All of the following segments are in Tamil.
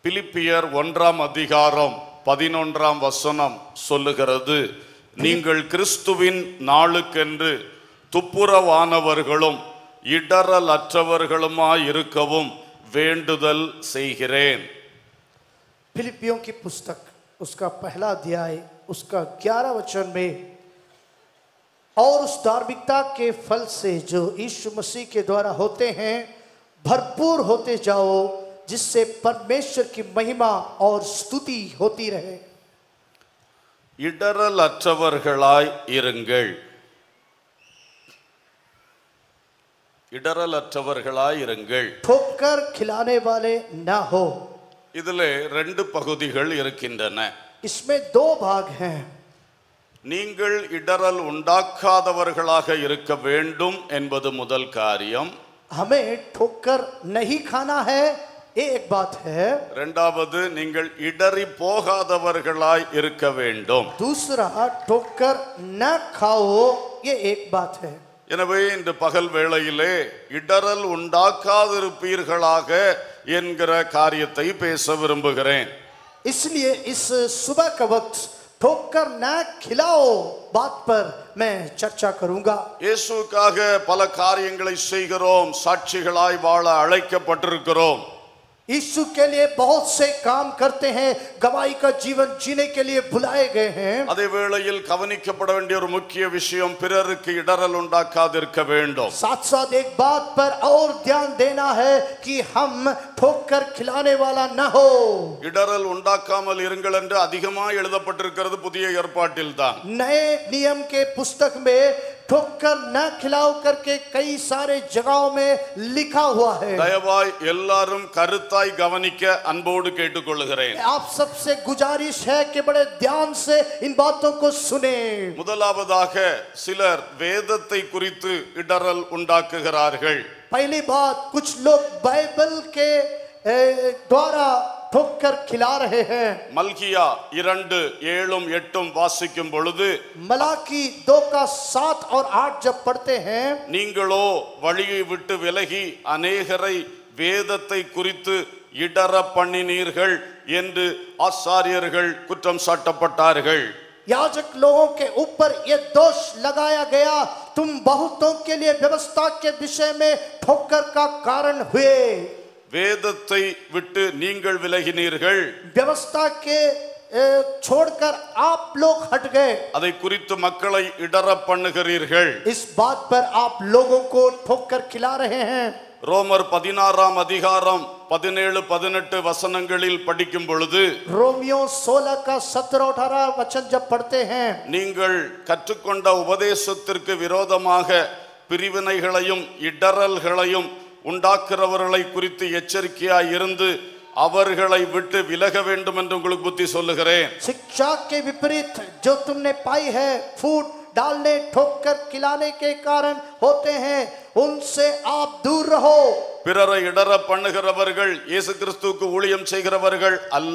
பிலிப்பியர் ஒன்றாம் அதிகாரம் பதினொன்றாம் வசனம் சொல்லுகிறது நீங்கள் கிறிஸ்துவின் நாளுக்கென்று துப்புரவானவர்களும் இடரலற்றவர்களுமாய் இருக்கவும் வேண்டுதல் செய்கிறேன் फिलिपियों की पुस्तक उसका पहला अध्याय उसका ग्यारह वचन में और उस धार्मिकता के फल से जो यीशु मसीह के द्वारा होते हैं भरपूर होते जाओ जिससे परमेश्वर की महिमा और स्तुति होती रहे இடரலற்றவர்களாய் இருங்கள் இடரலற்றவர்களாய் இருங்கள் ठोकर खिलाने वाले ना हो இதிலே ரெண்டு பகுதிகள் இருக்கின்றன इसमें दो भाग हैं நீங்கள் இடரல் உண்டாக்காதவர்களாக இருக்க வேண்டும் என்பது முதல் காரியம் हमें ठोकर नहीं खाना है ये एक बात है இரண்டாவது நீங்கள் இடறி போகாதவர்களாய் இருக்க வேண்டும் दूसरा ठोकर न खाओ ये एक बात है எனவே இந்த பகல் வேளையிலே இடரல் உண்டாக்காதிருப்பீர்களாக என்கிற காரியத்தை பேச விரும்புகிறேன் इसलिए इस सुबह का वक्त ठोकर न खिलाओ बात पर मैं चर्चा करूंगा இயேசுவுக்காக பல காரியங்களை செய்கிறோம் சாட்சிகளாய் வாழ அழைக்கப்பட்டிருக்கிறோம் यीशु के लिए बहुत से काम करते हैं गवाही का जीवन जीने के लिए बुलाए गए हैं அதே வேளையில் கவனிக்கப்பட வேண்டிய ஒரு முக்கிய விஷயம் பிறருக்கு இடரல் உண்டாக்காதிருக்க வேண்டும் साथ साथ एक बात पर और ध्यान देना है कि हम ठोकर खिलाने वाला न हो இடரல் உண்டாக்காமல் இருங்கள் என்று அதிகமாக எழுதப்பட்டிருக்கிறது புதிய ஏற்பாட்டில் தான் नए नियम के पुस्तक में ठोकर न खिलाओ करके कई सारे जगहों में लिखा हुआ है தயவாய் எல்லாரும் கருத்தாய் கவனிக்க அன்போடு கேட்டுக்கொள்கிறேன் आप सबसे गुजारिश है कि बड़े ध्यान से इन बातों को सुने முதலாவதாக சிலர் வேதத்தை குறித்து இடரல் உண்டாக்குகிறார்கள் पहली बात कुछ लोग बाइबल के ए, द्वारा ठोकर खिला रहे हैं மல்கியா இரண்டு ஏழும் எட்டும் வாசிக்கும் பொழுது मलाकी दो का सात और आठ जब पढ़ते हैं நீங்களோ வழியை விட்டு விலகி அநேகரை வேதத்தை குறித்து இடற பண்ணினீர்கள் என்று ஆசாரியர்கள் குற்றம் சாட்டப்பட்டார்கள் याजक लोगों के ऊपर ये दोष लगाया गया तुम बहुतों के लिए व्यवस्था के विषय में ठोकर का कारण हुए வேதத்தை விட்டு நீங்கள் விலகினீர்கள் व्यवस्था के ए, छोड़कर आप लोग हट गए அதை குறித்து மக்களை இடற பண்ணுகிறீர்கள் इस बात पर आप लोगों को ठोकर खिला रहे हैं ரோமர் பதினாறாம் அதிகாரம் பதினேழு பதினெட்டு வசனங்களில் படிக்கும் பொழுது रोमियो 16 का 17 18 वचन जब पढ़ते हैं நீங்கள் கற்றுக்கொண்ட உபதேசத்திற்கு விரோதமாக பிரிவினைகளையும் இடறல்களையும் உண்டாக்குறவர்களை குறித்து எச்சரிக்கையாய் இருந்து அவர்களை விட்டு விலக வேண்டும் என்று உங்களுக்கு புத்தி சொல்லுகிறேன் शिक्षा के विपरीत जो तुमने पाई है फूट डालने ठोकर खिलाने के कारण होते हैं उनसे आप दूर रहो பிறரை இடற பண்ணுகிறவர்கள் இயேசு கிறிஸ்துவுக்கு ஊழியம் செய்கிறவர்கள் அல்ல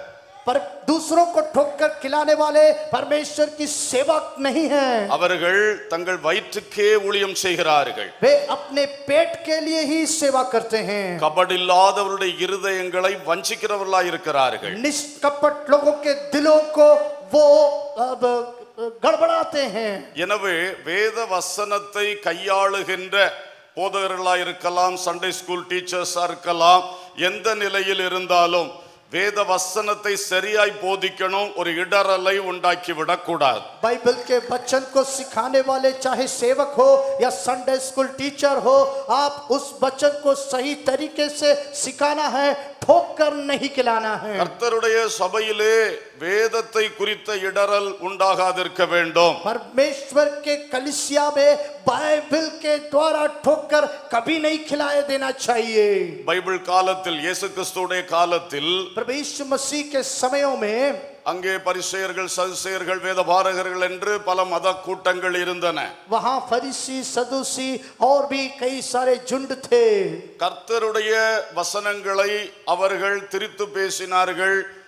पर दूसरों को ठोकर खिलाने वाले परमेश्वर की सेवक नहीं हैं அவர்கள் தங்கள் வயிற்றுக்கே ஊழியம் செய்கிறார்கள் वे अपने पेट के लिए ही सेवा करते हैं கபடில்லாதவருடைய இருதயங்களை வஞ்சிக்கிறவர்களாய் இருக்கிறார்கள் निष्कपट लोगों के दिलों को वो अब गड़बड़ाते हैं எனவே வேத வசனத்தை கையாளுகின்ற போதகர்களாக இருக்கலாம் சண்டே ஸ்கூல் டீச்சர்ஸா இருக்கலாம் எந்த நிலையில் இருந்தாலும் வேத வசனத்தை சரியாய் போதிக்கணும் ஒரு இடரலை உண்டாக்கி விடக்கூடாது बाइबल के वचन को सिखाने वाले चाहे सेवक हो या संडे स्कूल टीचर हो आप उस वचन को सही तरीके से सिखाना है ठोक कर नहीं खिलाना है கர்த்தருடைய சபையிலே வேதத்தை குறித்த இடரல் உண்டாகாதிருக்க வேண்டும் परमेश्वर के कलिसिया में बाइबल के द्वारा ठोकर कभी नहीं खिलाए देना चाहिए பைபிள் காலத்தில் இயேசு கிறிஸ்துடைய காலத்தில் प्रभु यीशु मसीह के समयों में அங்கே பரிசெயர்கள் சதுசேயர்கள் வேதபாரகர்கள் என்று பல மத கூட்டங்கள் இருந்தன वहां फरीसी सदूसी और भी कई सारे झुंड थे கர்த்தருடைய வசனங்களை அவர்கள் திரித்து பேசினார்கள்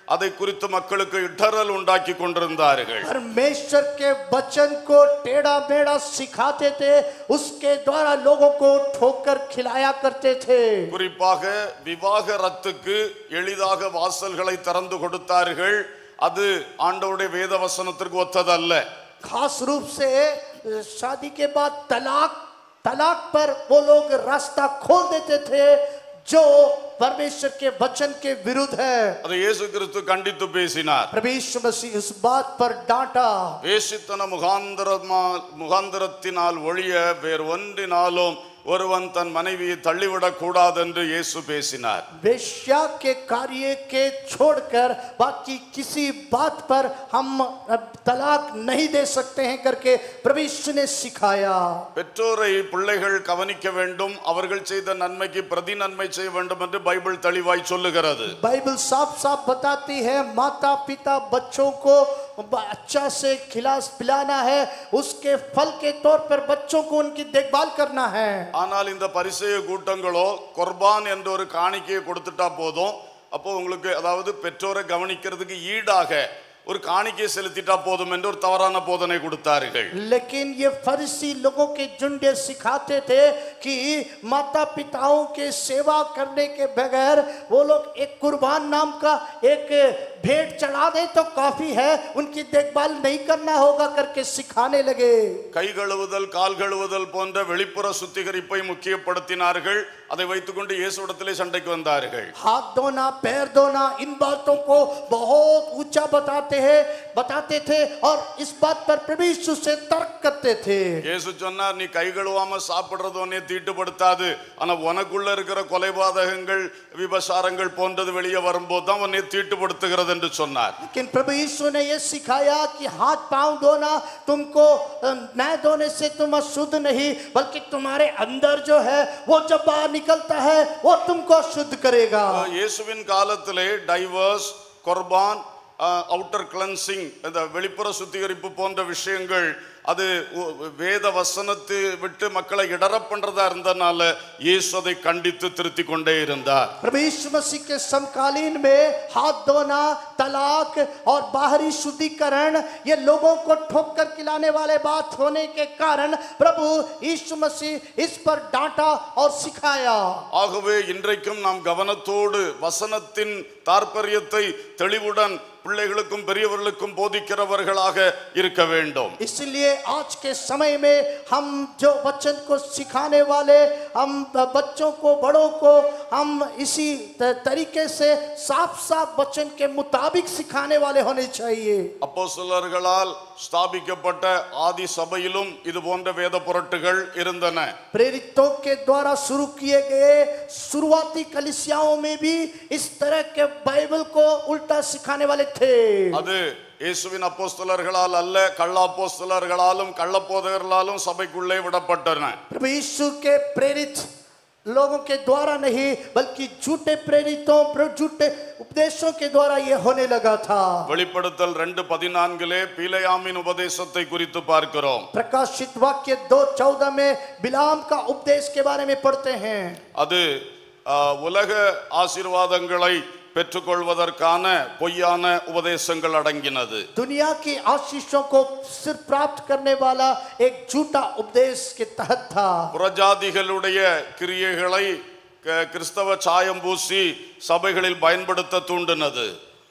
அதை குறித்து மக்களுக்கு இடரல் உண்டாக்கி கொண்டிருந்தார்கள் परमेश्वर के वचन को टेढ़ा मेढ़ा सिखाते थे उसके द्वारा लोगों को ठोकर खिलाया करते थे குறிப்பாக விவாகரத்துக்கு எளிதாக வாசல்களை திறந்து கொடுத்தார்கள் அது ஆண்டவருடைய வேத வசனத்திற்கு ஒத்ததல்ல खास रूप से अ, शादी के बाद तलाक तलाक पर वो लोग रास्ता खोल देते थे जो परमेश्वर के वचन के विरुद्ध है அதை இயேசு கிறிஸ்து கண்டித்து பேசினார் प्रभु यीशु मसीह उस बात पर डांटा வேசித்தன முகாந்திரமா முகாந்திரத்தினால் ஒழிய வேறு ஒன்றினாலும் ஒருவன் தன் மனைவியை தள்ளிவிடக் கூடாது என்று இயேசு பேசினார் वेश्या के कार्य के छोड़कर बाकी किसी बात पर हम अब तलाक नहीं दे सकते हैं करके प्रभु यीशु ने सिखाया பெற்றோரை பிள்ளைகள் கவனிக்க வேண்டும் அவர்கள் செய்த நன்மைக்கு பிரதி நன்மை செய்ய வேண்டும் என்று பைபிள் தெளிவாய் சொல்லுகிறது बाइबल साफ साफ बताती है माता पिता बच्चों को ब- अच्छा से खिला पिलाना है उसके फल के तौर पर बच्चों को उनकी देखभाल करना है ஆனால் இந்த பரிசெய கூட்டங்களோ குர்பான் என்ற ஒரு காணிக்கையை கொடுத்துட்டா போதும் அப்போ உங்களுக்கு அதாவது பெற்றோரை கவனிக்கிறதுக்கு ஈடாக ஒரு காணிக்கை செலுத்திட்டா போதும் என்று ஒரு தவறான போதனை கொடுத்தார்கள் लेकिन ये फरीसी लोगों के झुंड सिखाते थे कि माता पिताओं के सेवा करने के बगैर वो लोग एक कुर्बान नाम का एक भेंट चढ़ा दे तो काफी है उनकी देखभाल नहीं करना होगा करके सिखाने लगे கை கழுவுதல் கால் கழுவுதல் போன்ற வெளிப்புற சுத்திகரிப்பை முக்கியப்படுத்தினார்கள் அதை வைத்துக்கொண்டு இயேசுடத்திலே சண்டைக்கு வந்தார்கள் हाथ धोना पैर धोना इन बातों को बहुत ऊंचा बताते हैं बताते थे और इस बात पर प्रभु यीशु से तर्क करते थे இயேசு சொன்னார் நீ கை கழுவாம சாப்பிடுறது உன்னை தீட்டுப்படுத்தாது ஆனா உனக்குள்ள இருக்கிற கொலைபாதகங்கள் விபசாரங்கள் போன்றது வெளியே வரும்போது தான் உன்னை தீட்டுப்படுத்துகிறது என்று சொன்னார் लेकिन प्रभु यीशु ने यह सिखाया कि हाथ पांव धोना तुमको अ, न धोने से तुम अशुद्ध नहीं बल्कि तुम्हारे अंदर जो है वो जब बाहर निकलता है वो तुमको शुद्ध करेगा இயேசுவின் காலத்திலே டைவர்ஸ் குர்பான் அவுட்டர் கிளன்சிங் இந்த வெளிப்புற சுத்திகரிப்பு போன்ற விஷயங்கள் அது உ- வேத வசனத்தை விட்டு மக்களை இடற பண்றதா இருந்தனால இயேசு அதை கண்டித்து திருத்தி கொண்டே இருந்தார் प्रभु यीशु मसीह के समकालीन में हाथ धोना तलाक और बाहरी शुद्धिकरण ये लोगों को ठोकर खिलाने वाले बात होने के कारण प्रभु यीशु मसीह इस पर डांटा और सिखाया ஆகவே இன்றைக்கும் நாம் கவனத்தோடு வசனத்தின் தாற்பயத்தை தெளிவுடன் பிள்ளைகளுக்கும் பெரியவர்களுக்கும் போதிக்கிறவர்களாக இருக்க வேண்டும் इसलिए आज के समय में हम जो वचन को सिखाने वाले हम बच्चों को बड़ों को हम इसी त- तरीके से साफ साफ वचन के मुताबिक सिखाने वाले होने चाहिए அப்போஸ்தலர்களால் ஸ்தாபிக்கப்பட்ட ஆதி சபையிலும் இது போன்ற வேத புரட்டுகள் இருந்தன प्रेरितों के द्वारा शुरू किए गए शुरुआती कलिसियाओं में भी इस तरह के बाइबल को उल्टा सिखाने वाले थे அது இயேசுவின் அப்போஸ்தலர்களால் அல்ல கள்ள அப்போஸ்தலர்களாலும் கள்ளப்போதகர்களாலும் சபைக்குள்ளே விடப்பட்டன प्रभु यीशु के प्रेरित लोगों के द्वारा नहीं बल्कि झूठे प्रेरितों प्र- झूठे उपदेशों के द्वारा ये होने लगा था வெளிப்படுத்தல் ரெண்டு பதினான்கிலே பீலையாமின் உபதேசத்தை குறித்து பார்க்கிறோம் प्रकाशित वाक्य दो चौदह में बिलाम का उपदेश के बारे में पढ़ते हैं அது ஆ, உலக ஆசீர்வாதங்களை பெற்றுக்கொள்வதற்கான பொய்யான உபதேசங்கள் அடங்கினது दुनिया की आशीषों को सिर्फ प्राप्त करने वाला एक झूठा उपदेश के तहत था புறஜாதிகளுடைய கிரியைகளை க- கிறிஸ்தவ சாயம் பூசி சபைகளில் பயன்படுத்த தூண்டினது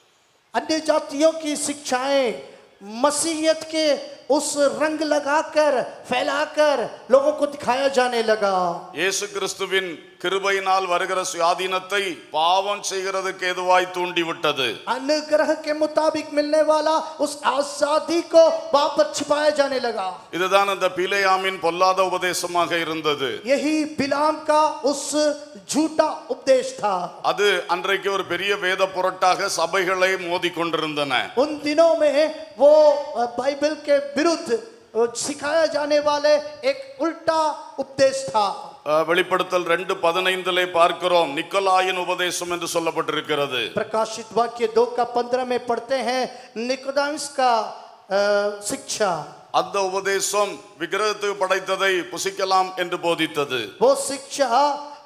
अन्य जातियों की शिक्षाएं मसीहियत के उस रंग लगाकर फैलाकर लोगों को दिखाया जाने लगा இயேசு கிறிஸ்துவின் கிருபையினால் வருகிற சுயாதீனத்தை பாவம் செய்கிறதுக்கு ஏதுவாய் தூண்டிவிட்டது अनुग्रह के मुताबिक मिलने वाला उस आजादी को वापस छिपाया जाने लगा இதுதான் அந்த பிலேயாமின் பொல்லாத உபதேசமாக இருந்தது यही बिलाम का उस झूठा उपदेश था அது அன்றைக்கு ஒரு பெரிய வேத புரட்டாக சபைகளை மோதி கொண்டிருந்தன उन दिनों में वो अ, बाइबल के विरुद्ध अ, सिखाया जाने वाले एक उल्टा उपदेश था அஹ், வெளிப்படுத்தல் ரெண்டு பதினைந்திலே பார்க்கிறோம் நிக்கலாயின் உபதேசம் என்று சொல்லப்பட்டிருக்கிறது प्रकाशित वाक्य दो का पंद्रह में पढ़ते हैं निकोदांस का अ, शिक्षा அந்த உபதேசம் விக்கிரகத்துக்கு படைத்ததை புசிக்கலாம் என்று போதித்தது वो शिक्षा म,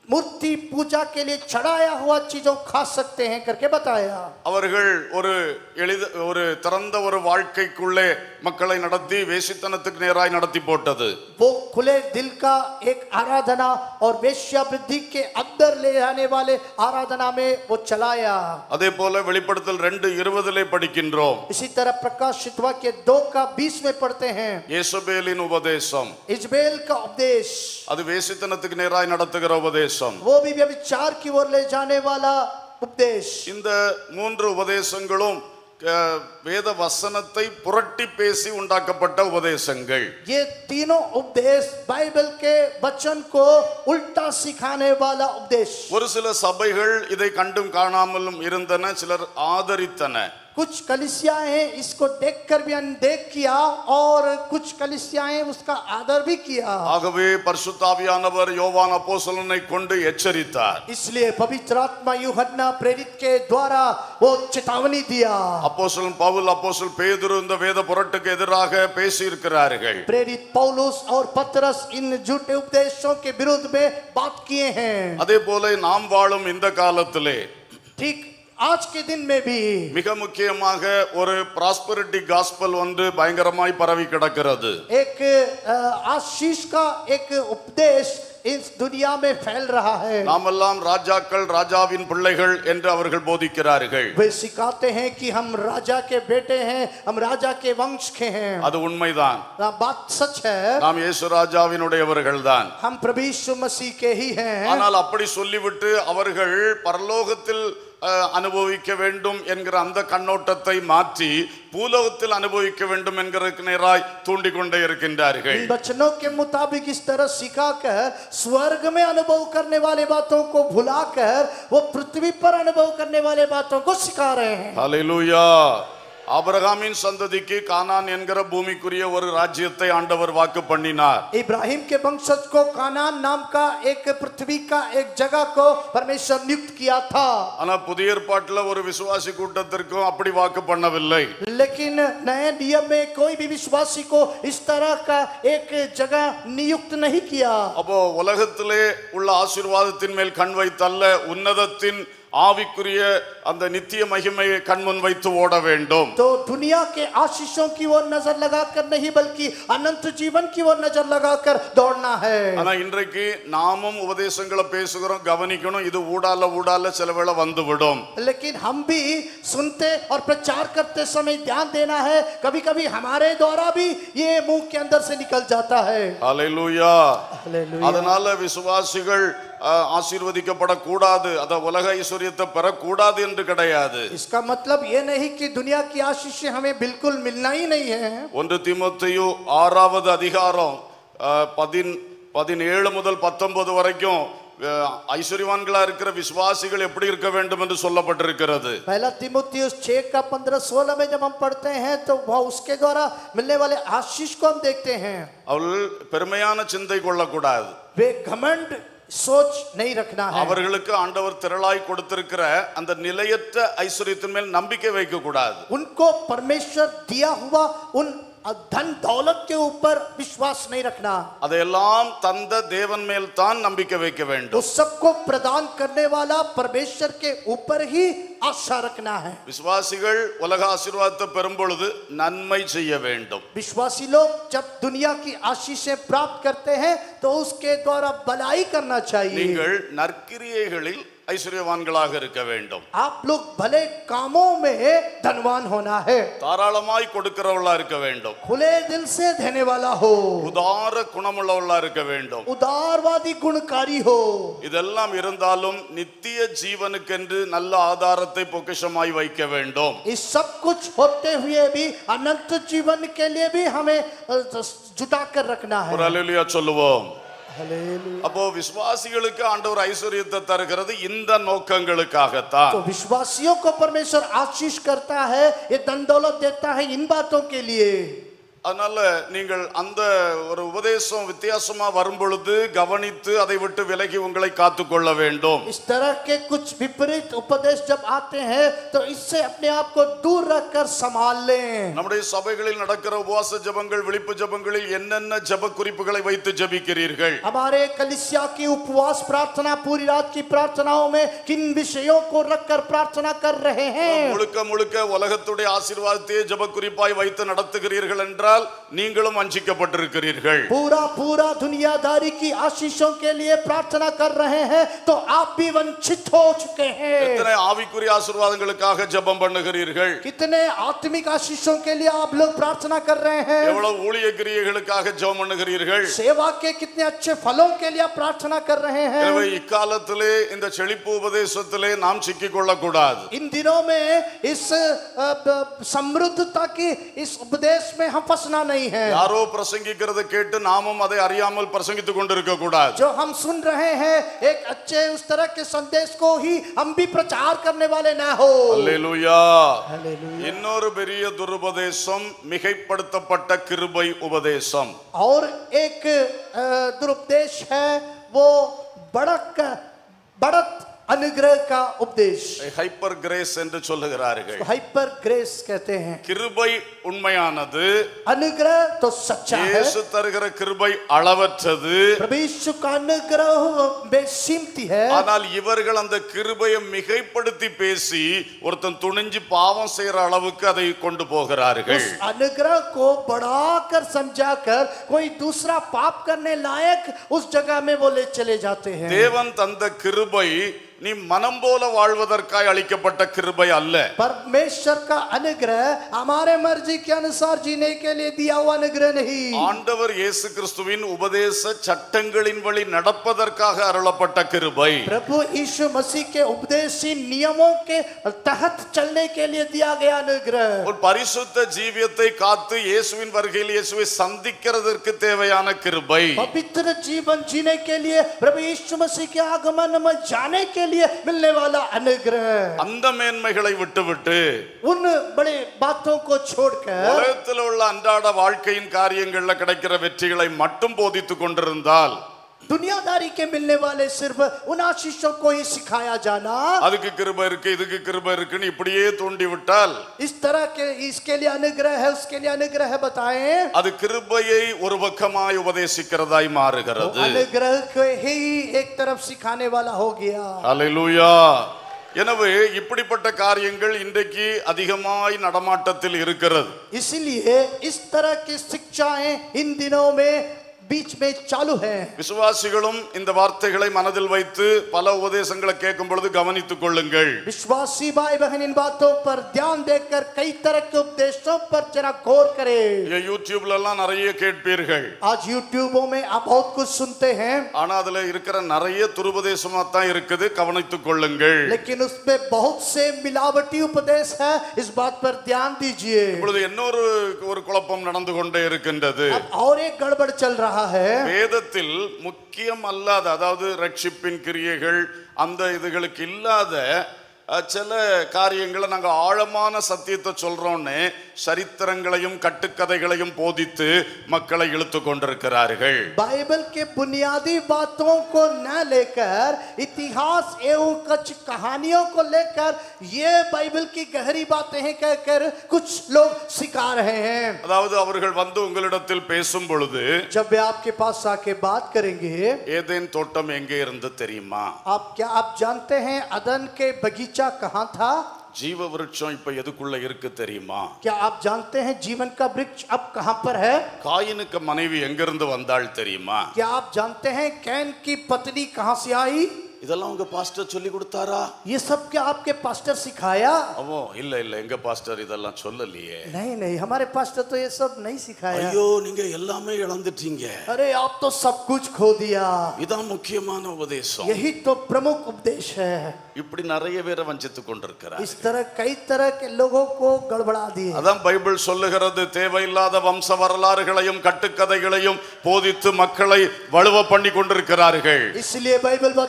मूर्ति पूजा के लिए चढ़ाया हुआ चीजों खा सकते हैं करके बताया அவர்கள் ஒரு எளித ஒரு திறந்த ஒரு வாழ்க்கைக்குள்ளே மக்களை நடத்தி வேசித்தனத்துக்கு நேராய் நடத்தி போட்டது वो खुले दिल का एक आराधना और वेश्यावृद्धि के अंदर ले आने वाले आराधना में वो चलाया அதே போல வெளிப்படுத்தல் ரெண்டு இருபதிலே படிக்கின்றோம் इसी तरह प्रकाशित वाक्य दो का बीस में पढ़ते हैं இயேசுபேலின் உபதேசம் इजबेल का उपदेश அது வேசித்தனத்துக்கு நேராய் நடத்துகிற உபதேசம் वो भी व्यभिचार की ओर ले जाने वाला उपदेश இந்த மூன்று உபதேசங்களும் அஹ், வேத வசனத்தை புரட்டி பேசி உண்டாக்கப்பட்ட உபதேசங்கள் ये तीनों उपदेश बाइबल के वचन को उल्टा सिखाने वाला उपदेश ஒரு சில சபைகள் இதை கண்டும் காணாமலும் இருந்தன சிலர் ஆதரித்தன कुछ कलिसियाएं हैं इसको देखकर भी अनदेख किया और कुछ कलिसियाएं उसका आदर भी किया ஆகவே பரிசுத்தாவியானவர் யோவான் அப்போஸ்தலனை கொண்டு எச்சரித்தார் इसलिए पवित्र आत्मा यूहन्ना प्रेरित के द्वारा वो चेतावनी दिया அப்போஸ்தலன் பவுல் அப்போஸ்தலன் பேதுரு இந்த வேத புரட்டுக்கு எதிராக பேசி இருக்கிறார்கள் प्रेरित पौलुस और पतरस इन झूठे उपदेशों के विरुद्ध में बात किए हैं அதே போல நாம் வாழும் இந்த காலத்திலே ठीक आज के दिन में भी மிக முக்கியமாக ஒரு ப்ராஸ்பரிட்டி காஸ்பல் ஒன்று பயங்கரமாய் பரவி கிடக்கிறது एक अ, आशीष का एक उपदेश इस दुनिया में फैल रहा है நாமெல்லாம் ராஜாக்கள் ராஜாவின் பிள்ளைகள் என்று அவர்கள் போதிக்கிறார்கள் वे सिखाते हैं कि हम राजा के बेटे हैं हम राजा के वंश के हैं அது உண்மைதான் हाँ, बात सच है நாம் இயேசு ராஜாவினுடையவர்கள் தான் हम प्रभु यीशु मसीह के ही हैं ஆனால் அப்படி சொல்லிவிட்டு அவர்கள் பரலோகத்தில் அஹ், அனுபவிக்க வேண்டும் என்கிற அந்த கண்ணோட்டத்தை மாற்றி பூலோகத்தில் அனுபவிக்க வேண்டும் என்கிறதுக்கு நேராய் தூண்டிக் கொண்டே இருக்கின்றார்கள் इन वचनों के मुताबिक इस तरह सिखाकर स्वर्ग में अनुभव करने वाले बातों को भुलाकर वो पृथ्वी पर अनुभव करने वाले बातों को सिखा रहे हैं ஹalleluya ஆபிரகாமின் சந்ததிக்கு கானான் என்கிற பூமிக்குரிய ஒரு ராஜ்யத்தை ஆண்டவர் வாக்கு பண்ணினார் इब्राहिम के वंशज को कानान नाम का एक पृथ्वी का एक जगह को परमेश्वर नियुक्त किया था ஆனா புதிய ஏற்பாட்டுல ஒரு விசுவாசி கூட்டத்திற்கும் அப்படி வாக்கு பண்ணவில்லை लेकिन नए नियम में कोई भी विश्वासी को इस तरह का एक जगह नियुक्त नहीं किया அப்போ உலகத்திலே உள்ள ஆசீர்வாதத்தின் மேல் கண் வைத்தல்ல உன்னதத்தின் ஆவிக்குரிய அந்த நித்திய மகிமையை கண்முன் வைத்து ஓட வேண்டும் तो दुनिया के आशीषों की ओर नजर लगाकर नहीं बल्कि अनंत जीवन की ओर नजर लगाकर दौड़ना है ஆனா இன்றைக்கு நாமும் உபதேசங்களை பேசுகிறோம் கவனிக்கணும் இது ஊடால ஊடால சில வேளை வந்து விடும் लेकिन हम भी सुनते और प्रचार करते समय ध्यान देना है कभी कभी हमारे द्वारा भी ये मुंह के अंदर से निकल जाता है ஹalleluya हालेलुया। அதனால விசுவாசிகள் அஹ், ஆசீர்வதிக்கப்படக்கூடாது அத உலக ஐஸ்வர்யத்தை பெறக்கூடாது என்று கிடையாது इसका मतलब ये नहीं कि दुनिया की आशीषें हमें बिल्कुल मिलना ही नहीं है ஒன்று தீமோத்தேயு ஆறாவது அதிகாரம் அஹ், பதின் பதினேழு முதல் பத்தொன்பது வரைக்கும் அஹ், ஐஸ்வர்யவான்களா இருக்கிற விசுவாசிகள் எப்படி இருக்க வேண்டும் என்று சொல்லப்பட்டிருக்கிறது पहला तिमुथियुस छह का पंद्रह सोलह में जब हम पढ़ते हैं तो वह उसके द्वारा मिलने वाले आशीष को हम देखते हैं அவர்கள் பெருமையான சிந்தை கொள்ளக்கூடாது वे घमंड सोच नहीं रखना है அவர்களுக்கு ஆண்டவர் திரளாய் கொடுத்திருக்கிற அந்த நிலையற்ற ஐஸ்வர்யத்தின் மேல் நம்பிக்கை வைக்க கூடாது उनको परमेश्वर दिया हुआ उन धन दौलत के ऊपर विश्वास नहीं रखना அதையெல்லாம் தந்த தேவன் மேல் தான் நம்பிக்கை வைக்க तो வேண்டும் सबको प्रदान करने वाला परमेश्वर के ऊपर ही आशा रखना है விசுவாசிகள் உலக ஆசீர்வாதத்தை பெறும் பொழுது நன்மை செய்ய வேண்டும் विश्वासी लोग जब दुनिया की आशीषें प्राप्त करते हैं तो उसके द्वारा भलाई करना चाहिए நீங்கள் நற்கிரியைகளில் ஐஸ்வர்யவான்களாக இருக்க வேண்டும் आप लोग भले कामों में धनवान होना है தாராளமாய் கொடுக்கிறவளா இருக்க வேண்டும் खुले दिल से देने वाला हो உதார குணமுள்ளவளா இருக்க வேண்டும் उदारवादी गुणकारी हो இதெல்லாம் இருந்தாலும் நித்திய ஜீவனுக்கென்று நல்ல ஆதாரத்தை பொக்கிஷமாய் வைக்க வேண்டும் इस सब कुछ होते हुए भी अनंत जीवन के लिए भी हमें अ, जुटा कर रखना है ஒரு அலுவலியா சொல்லுவோம் हालेलुया। அப்போ விசுவாசிகளுக்கு ஆண்டவர் ஐஸ்வர்யத்தை தருகிறது இந்த நோக்கங்களுக்காகத்தான் तो विश्वासियों को परमेश्वर आशीष करता है ये धन दौलत देता है इन बातों के लिए அதனால நீங்கள் அந்த ஒரு உபதேசம் வித்தியாசமா வரும் பொழுது கவனித்து அதை விட்டு விலகி உங்களை காத்துக்கொள்ள வேண்டும் इस तरह के कुछ विपरीत उपदेश जब आते हैं तो इससे अपने आप को दूर रखकर संभाल लें நம்முடைய சபைகளில் நடக்கிற உபவாச ஜெபங்கள் விழிப்பு ஜெபங்களில் என்னென்ன ஜெப குறிப்புகளை வைத்து ஜெபிக்கிறீர்கள் हमारे कलिसिया की उपवास प्रार्थना पूरी रात की प्रार्थनाओं में किन विषयों को रखकर प्रार्थना कर रहे हैं முழுக்க முழுக்க உலகத்துடைய ஆசீர்வாதத்தையே ஜெப குறிப்பாய் வைத்து நடத்துகிறீர்கள் என்றால் நீங்களும் வஞ்சிக்கப்பட்டிருக்கிறீர்கள் पूरा पूरा दुनियादारी की आशीषों के लिए प्रार्थना कर रहे हैं तो आप भी वंचित हो चुके हैं எத்தனை ஆவிக்குரிய ஆசீர்வாதங்களுக்காக ஜெபம் பண்ணுகிறீர்கள் कितने आत्मिक आशीषों के लिए आप लोग प्रार्थना कर रहे हैं எவ்வளவு ஊழிய கிரியைகளுக்காக ஜெபம் பண்ணுகிறீர்கள் सेवा के कितने अच्छे फलों के लिए आप प्रार्थना कर रहे हैं எனவே இக்காலத்திலே இந்த செழிப்பு உபதேசத்திலே நாம் சிக்கிக் கொள்ளக்கூடாது इन दिनों में इस अ, ब- समृद्धता की इस उपदेश में हम फंसना नहीं है யாரோ பிரசங்கிக்கிறத கேட்டு நாமும் அதை அறியாமல் பிரசங்கித்துக் கொண்டிருக்க கூடாது जो हम सुन रहे हैं एक अच्छे उस तरह के संदेश को ही हम भी प्रचार करने वाले ना हो அல்லேலூயா हालेलुया। இன்னொரு பெரிய துருபதேசம் மிகைப்படுத்தப்பட்ட கிருபை உபதேசம் और एक अ, दुरुपदेश है वो बड़क बढ़त अनुग्रह का उपदेश ஹைப்பர் கிரேஸ் என்று சொல்லுகிறார்கள் हाइपर ग्रेस कहते हैं கிருபை உண்மையானது अनुग्रह तो सच्चा है இயேசு தருகிற கிருபை அளவற்றது प्रभु यीशु का अनुग्रह बेसीमती है ஆனால் இவர்கள் அந்த கிருபையை மிகைப்படுத்தி பேசி ஒருத்தன் துணிஞ்சு பாவம் செய்யற அளவுக்கு அதை கொண்டு போகிறார்கள் उस अनुग्रह को बढ़ाकर समझाकर कोई दूसरा पाप करने लायक उस जगह में वो ले चले जाते हैं தேவன் தந்த கிருபை நீ மனம் போல வாழ்வதற்காய் அளிக்கப்பட்ட கிருபை அல்ல परमेश्वर का अनुग्रह हमारे मर्जी के अनुसार जीने के लिए दिया हुआ अनुग्रह नहीं ஆண்டவர் இயேசு கிறிஸ்துவின் உபதேச சட்டங்களின் வழி நடப்பதற்காக அருளப்பட்ட கிருபை प्रभु यीशु मसीह के उपदेशी नियमों के तहत चलने के लिए दिया गया अनुग्रह ஒரு பரிசுத்த ஜீவியத்தை காத்து இயேசுவின் வருகையில் இயேசுவை சந்திக்கிறதற்கு தேவையான கிருபை पवित्र जीवन जीने के लिए प्रभु यीशु मसीह के आगमन में जाने के लिए मिलने वाला अनुग्रह அந்த மேன்மைகளை விட்டுவிட்டு उन बड़े बातों को छोड़कर உலகத்தில் உள்ள அன்றாட வாழ்க்கையின் காரியங்கள்ல கிடைக்கிற வெற்றிகளை மட்டும் போதித்துக் கொண்டிருந்தால் दुनियादारी के मिलने वाले सिर्फ उन आशीषों को ही सिखाया जाना அதுக்கு கிருபை இருக்கு இதுக்கு கிருபை இருக்குன்னு இப்படியே தூண்டி விட்டால் इस तरह के इसके लिए अनुग्रह है उसके लिए अनुग्रह है बताएं அது கிருபையை ஒரு பக்கமாய் உபதேசிக்கிறதாய் மாறுகிறது अनुग्रह को ही एक तरफ सिखाने वाला हो गया அல்லேலூயா எனவே இப்படிப்பட்ட காரியங்கள் இன்றைக்கு அதிகமாய் நடமாட்டத்தில் இருக்கிறது इसलिए इस तरह की शिक्षाएं इन दिनों में बीच में चालू है விசுவாசிகளும் இந்த வார்த்தைகளை மனதில் வைத்து பல உபதேசங்களை கேட்கும் பொழுது கவனித்துக் கொள்ளுங்கள் विश्वासी भाई बहन इन बातों पर ध्यान देकर कई तरह के उपदेशों पर जरा गौर करें இங்க யூடியூப்ல எல்லாம் நிறைய கேட்பீர்கள் आज यूट्यूबों में आप बहुत कुछ सुनते हैं ஆனா அதுல இருக்கிற நிறைய துருபதேசமா தான் இருக்குது கவனித்துக் கொள்ளுங்கள் लेकिन उसमें बहुत से मिलावटी उपदेश है इस बात पर ध्यान दीजिए இப்பொழுது இன்னொரு ஒரு குழப்பம் நடந்து கொண்டே இருக்கின்றது अब और एक गड़बड़ चल रहा है வேதத்தில் முக்கியம் அல்லாத அதாவது ரட்சிப்பின் கிரியைகள் அந்த இதுகளுக்கு இல்லாத அஹ், சில காரியங்களை நாங்க ஆழமான சத்தியத்தை சொல்றோம்னு சரித்திரங்களையும் கட்டுக்கதைகளையும் போதித்து மக்களை இழுத்து கொண்டிருக்கிறார்கள் बाइबल के बुनियादी बातों को न लेकर इतिहास एवं कुछ कहानियों को लेकर ये बाइबल की गहरी बातें हैं कहकर कुछ लोग सिखा रहे हैं அதாவது அவர்கள் வந்து உங்களிடத்தில் பேசும் பொழுது जब वे आपके पास आके बात करेंगे ஏதேன் தோட்டம் எங்கே இருந்து தெரியுமா आप क्या आप जानते हैं अदन के बगीचा कहाँ था ஜீவ விருட்சம் இப்ப எதுக்குள்ள இருக்கு தெரியுமா क्या आप जानते हैं जीवन का वृक्ष अब कहाँ पर है காயினுக்கு மனைவி எங்கிருந்து வந்தாள் தெரியுமா क्या आप जानते हैं कैन की पत्नी कहाँ से आई இதெல்லாம் உங்க பாஸ்டர் சொல்லி கொடுத்தாரா ये सब क्या आपके पास्टर सिखाया அவோ இல்ல இல்ல எங்க பாஸ்டர் இதெல்லாம் சொல்லலையே नहीं नहीं हमारे पास्टर तो ये सब नहीं सिखाया ஐயோ நீங்க எல்லாமே இழந்துட்டீங்க अरे आप तो सब कुछ खो दिया இதான் முக்கியமான உபதேசம் यही तो प्रमुख उपदेश है இப்படி நிறைய பேரை வஞ்சித்து கொண்டிருக்கிறார் इस तरह कई तरह के लोगों को गड़बड़ा दिए அதான் பைபிள் சொல்லுகிறது தேவையில்லாத வம்ச வரலாறுகளையும் கட்டுக்கதைகளையும் போதித்து மக்களை வலுவ பண்ணி கொண்டிருக்கிறார்கள் इसलिए बाइबल बताती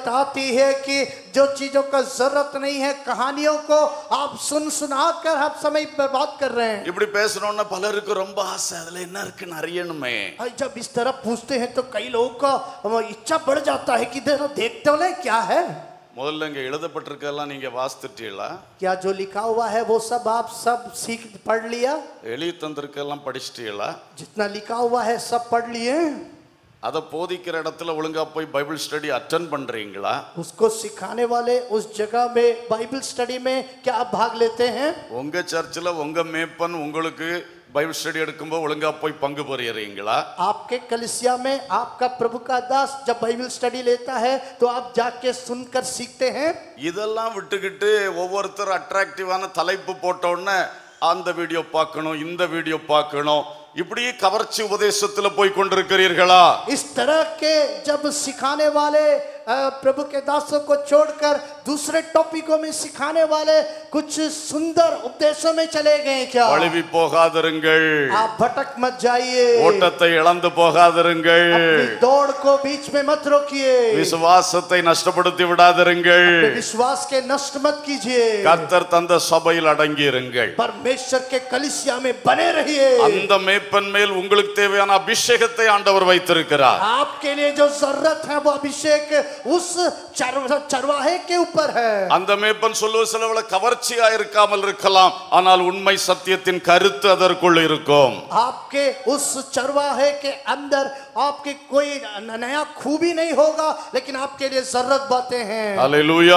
बात यह है कि जो चीजों का जरूरत नहीं है कहानियों को आप सुन सुना कर आप समय बर्बाद कर रहे हैं இப்படி பேசணும்னா பலருக்கு ரொம்ப ஆசை அதுல என்ன இருக்குன்னு அறியணுமே और जब इस तरह पूछते हैं तो कई लोगों का अ, इच्छा बढ़ जाता है कि देखो देखते हो ना क्या है முதல்ல இங்க எழுதப்பட்டிருக்கெல்லாம் நீங்க வாசித்துட்டீங்களா क्या जो लिखा हुआ है वो सब आप सब सीख पढ़ लिया எழுதி தந்திருக்கெல்லாம் படிச்சிட்டீங்களா जितना लिखा हुआ है सब पढ़ लिए அதை போதிக்கிற இடத்துல ஒழுங்கா போய் பைபிள் ஸ்டடி அட்டன் பண்றீங்களா उसको सिखाने वाले उस जगह में बाइबल स्टडी में क्या आप भाग लेते हैं உங்க சர்ச்சில் உங்க மேப்பன் உங்களுக்கு பைபிள் ஸ்டடி எடுக்கும்போது ஒழுங்கா போய் பங்கு பெறுறீங்களா आपके कलिसिया में आपका प्रभु का दास जब बाइबल स्टडी लेता है तो आप जाके सुनकर सीखते हैं இதெல்லாம் விட்டுக்கிட்டு ஒவ்வொருத்தர் அட்ராக்டிவான தலைப்பு போட்ட உடனே அந்த வீடியோ பார்க்கணும் இந்த வீடியோ பார்க்கணும் இப்படியே கவர்ச்சி உபதேசத்துல போய் கொண்டிருக்கிறீர்களா इस तरह के जब सिखाने वाले अ, प्रभु के दासों को छोड़कर दूसरे टॉपिकों में सिखाने वाले कुछ सुंदर उपदेशों में चले गए क्या வழுவி போகாதிருங்கள் आप भटक मत जाइए ஓட்டத்தை இழந்து போகாதிருங்கள் अपनी दौड़ को बीच में मत रोकिए விசுவாசத்தை நஷ்டப்படுத்தி விடாதிருங்கள் अपने विश्वास के नष्ट मत कीजिए கர்த்தர் தந்த சபையில் அடங்கியிருங்கள் परमेश्वर के कलिसिया में बने रहिए அந்த மேய்ப்பன் மேல் உங்களுக்கு தேவையான அபிஷேகத்தை ஆண்டவர் வைத்திருக்கிறார் आपके लिए जो जरूरत है वो अभिषेक उस चर- चरवाहे के ऊपर है அந்த மேய்ப்பன் சொல்லுவது சிலவள கவர்ச்சியா இருக்காமல் இருக்கலாம் ஆனால் உண்மை சத்தியத்தின் கருத்து அதற்குள் இருக்கும் आपके उस चरवाहे के अंदर आपके कोई न- नया खूबी नहीं होगा लेकिन आपके लिए जरूरत बातें हैं அல்லேலூயா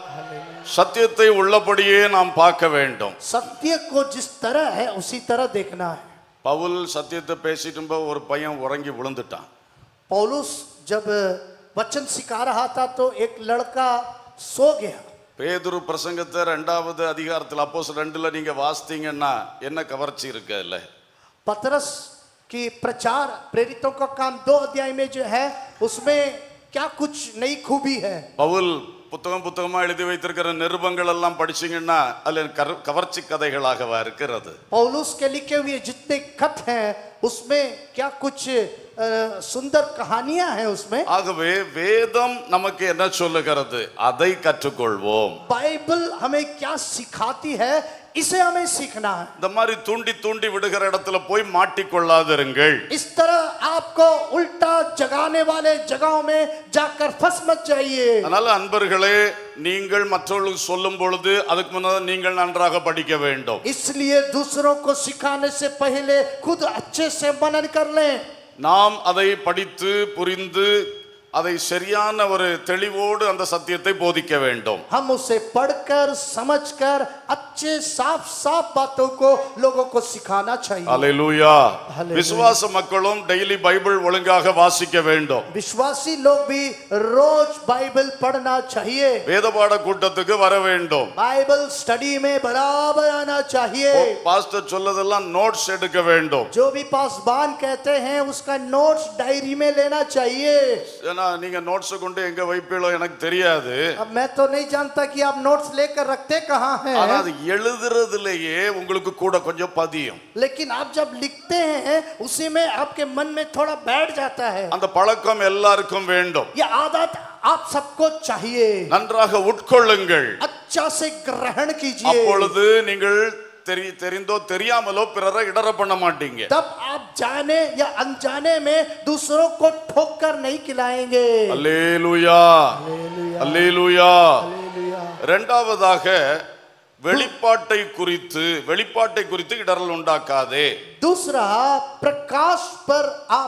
சத்தியத்தை உள்ளபடியே நாம் பார்க்க வேண்டும் सत्य को जिस तरह है उसी तरह देखना है பவுல் சத்தியத்தை பேசிட்டு இருக்கும்போது ஒரு பையன் உறங்கி விழுந்துட்டான் पौलुस जब वचन सिखा रहा था तो एक लड़का सो गया பேதுரு பிரசங்கத்தை ரெண்டாவது அதிகாரத்தில் அப்போ ரெண்டுல நீங்க வாசித்தீங்கன்னா என்ன கவர்ச்சி இருக்கு அதுல पतरस की प्रचार प्रेरितों का काम दो अध्याय में जो है उसमें क्या कुछ नई खूबी है பவுல் புத்தகம் புத்தகமா எழுதி வைத்திருக்கிற நிருபங்கள் எல்லாம் படிச்சீங்கன்னா அதுல கர- கவர்ச்சி கதைகளாகவா இருக்கிறது पौलुस के लिखे हुए जितने खत हैं उसमें क्या कुछ अ, सुंदर कहानियां हैं उसमें ஆகவே வேதம் நமக்கு என்ன சொல்லுகிறது அதை கற்றுக்கொள்வோம் बाइबल हमें क्या सिखाती है इसे हमें सीखना है இந்த மாதிரி தூண்டி தூண்டி விடுகிற இடத்துல போய் மாட்டிக்கொள்ளாதிருங்கள் इस तरह आपको उल्टा जगाने वाले जगहों में जाकर फंस मत जाइए அதனால அன்பர்களே நீங்கள் மற்றவர்களுக்கு சொல்லும் பொழுது அதுக்கு முன்னதாக நீங்கள் நன்றாக படிக்க வேண்டும் इसलिए दूसरों को सिखाने से पहले खुद अच्छे से मनन कर लें நாம் அதை படித்து புரிந்து அதை சரியான ஒரு தெளிவோடு அந்த சத்தியத்தை போதிக்க வேண்டும் हम उसे पढ़कर समझकर अच्छे साफ साफ बातों को लोगों को सिखाना चाहिए அல்லேலூயா Hallelujah. விசுவாச மக்களும் டெய்லி பைபிள் ஒழுங்காக வாசிக்க வேண்டும் विश्वासी लोग भी रोज बाइबल पढ़ना चाहिए வேதபாட கூட்டத்துக்கு வர வேண்டும் बाइबल स्टडी में बराबर आना चाहिए பாஸ்டர் சொல்லதெல்லாம் நோட்ஸ் எடுக்க வேண்டும் जो भी पासबान कहते हैं उसका नोट्स डायरी में लेना चाहिए ஏன்னா நீங்க நோட்ஸ் கொண்டு எங்க வைப்பீங்களோ எனக்கு தெரியாது अब मैं तो नहीं जानता कि आप नोट्स लेकर रखते कहाँ ஆனா हैं அது எழுதுறதுலயே உங்களுக்கு கூட கொஞ்சம் பதியும் लेकिन आप जब लिखते हैं उसी में आपके मन में थोड़ा बैठ जाता है அந்த பழக்கம் எல்லாருக்கும் வேண்டும் ये आदत आप सबको चाहिए நன்றாக உட்கொள்ளுங்கள் अच्छा से ग्रहण कीजिए அப்பொழுது நீங்கள் தெரி தெரிந்தோ தெரியாமலோ பிறரை இடற பண்ண மாட்டீங்க तब आप जाने या अनजाने में दूसरों को ठोक कर नहीं खिलाएंगे அல்லேலூயா அல்லேலூயா இரண்டாவதாக வெளிப்பாட்டை குறித்து வெளிப்பாட்டை குறித்து இடரல் உண்டாக்காதே दूसरा प्रकाश पर आप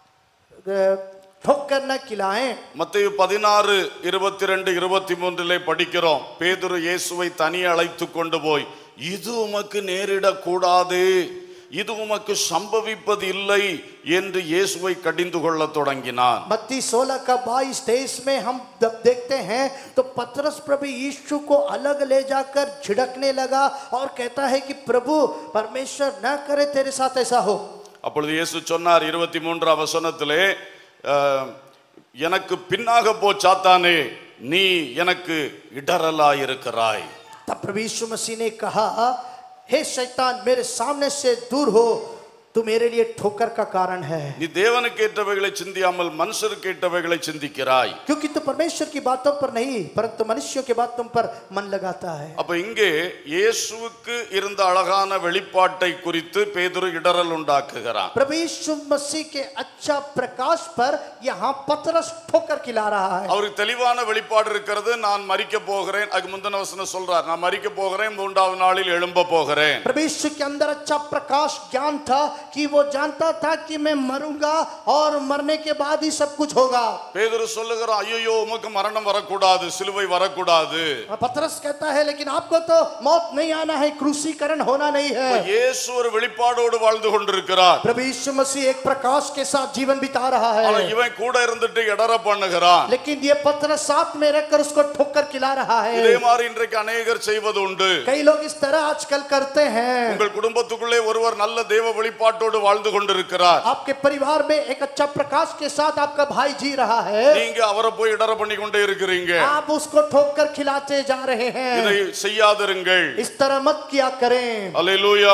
अ, ठोकर न खिलाएं மத்திய பதினாறு இருபத்தி ரெண்டு இருபத்தி மூன்றிலே படிக்கிறோம் பேதுரு இயேசுவை தனி அழைத்து கொண்டு போய் இது உமக்கு நேரிடக்கூடாது இது உமக்கு சம்பவிப்பது இல்லை என்று இயேசுவை கடிந்து கொள்ளத் தொடங்கினான் मत्ती सोलह का बाईस तेईस में हम जब देखते हैं तो पतरस प्रभु यीशु को अलग ले जाकर झिड़कने लगा और कहता है कि प्रभु परमेश्वर न करे तेरे साथ ऐसा हो அப்பொழுது இயேசு சொன்னார் இருபத்தி மூன்றாம் வசனத்திலே அஹ், எனக்கு பின்னாக போ சாத்தானே நீ எனக்கு இடரலாயிருக்கிறாய் तब प्रभु यीशु मसीह ने कहा हे शैतान मेरे सामने से दूर हो तू मेरे लिए ठोकर का कारण है நீ தேவனுக்கு ஏற்றவைகளை சிந்தியாமல் மனுஷருக்கு ஏற்றவைகளை சிந்திக்கிறாய் क्योंकि तू परमेश्वर की बातों पर नहीं परंतु मनुष्यों की बातों पर मन लगाता है அப்ப இங்கே இயேசுவுக்கு இருந்த அழகான வெளிப்பாட்டை குறித்து பேதுரு இடரல் உண்டாக்குகிறான் प्रभु यीशु मसीह के अच्छा प्रकाश पर यहाँ पतरस ठोकर खिला रहा है அவருக்கு தெளிவான வெளிப்பாடு இருக்கிறது நான் மறிக்க போகிறேன் அதுக்கு முந்தின வசனம் சொல்றார் நான் மறிக்க போகிறேன் மூன்றாவது நாளில் எழும்ப போகிறேன் प्रभु यीशु के अंदर अच्छा प्रकाश ज्ञान था कि वो जानता था कि मैं मरूंगा और मरने के बाद ही सब कुछ होगा பேதுரு சொல்லுகிறான் ஐயோ உமக்கு மரணம் வரக்கூடாது சிலுவை வரக்கூடாது पतरस कहता है लेकिन आपको तो मौत नहीं आना है क्रूसीकरण होना नहीं है இப்ப இயேசு ஒரு வெளிப்பாடோடு வாழ்ந்து கொண்டிருக்கிறார் प्रभु यीशु मसीह एक प्रकाश के साथ जीवन बिता रहा ஆனா है இவன் கூட இருந்துட்டு இடற பண்ணுகிறான் लेकिन ये पतरस साथ में रहकर उसको ठोकर खिला रहा இதே है மாதிரி இன்றைக்கு அநேகர் செய்வது உண்டு कई लोग इस तरह आजकल करते हैं உங்கள் குடும்பத்துக்குள்ளே ஒருவர் நல்ல தேவ வெளிப்பாட்டோடு வாழ்ந்து கொண்டிருக்கிறார் आपके परिवार में एक अच्छा प्रकाश के साथ आपका भाई जी रहा है நீங்க அவரை போய் இடற பண்ணி கொண்டே இருக்கிறீங்க आप उसको ठोकर खिलाते जा रहे हैं இதை செய்யாதிருங்கள் इस तरह मत किया करें அல்லேலூயா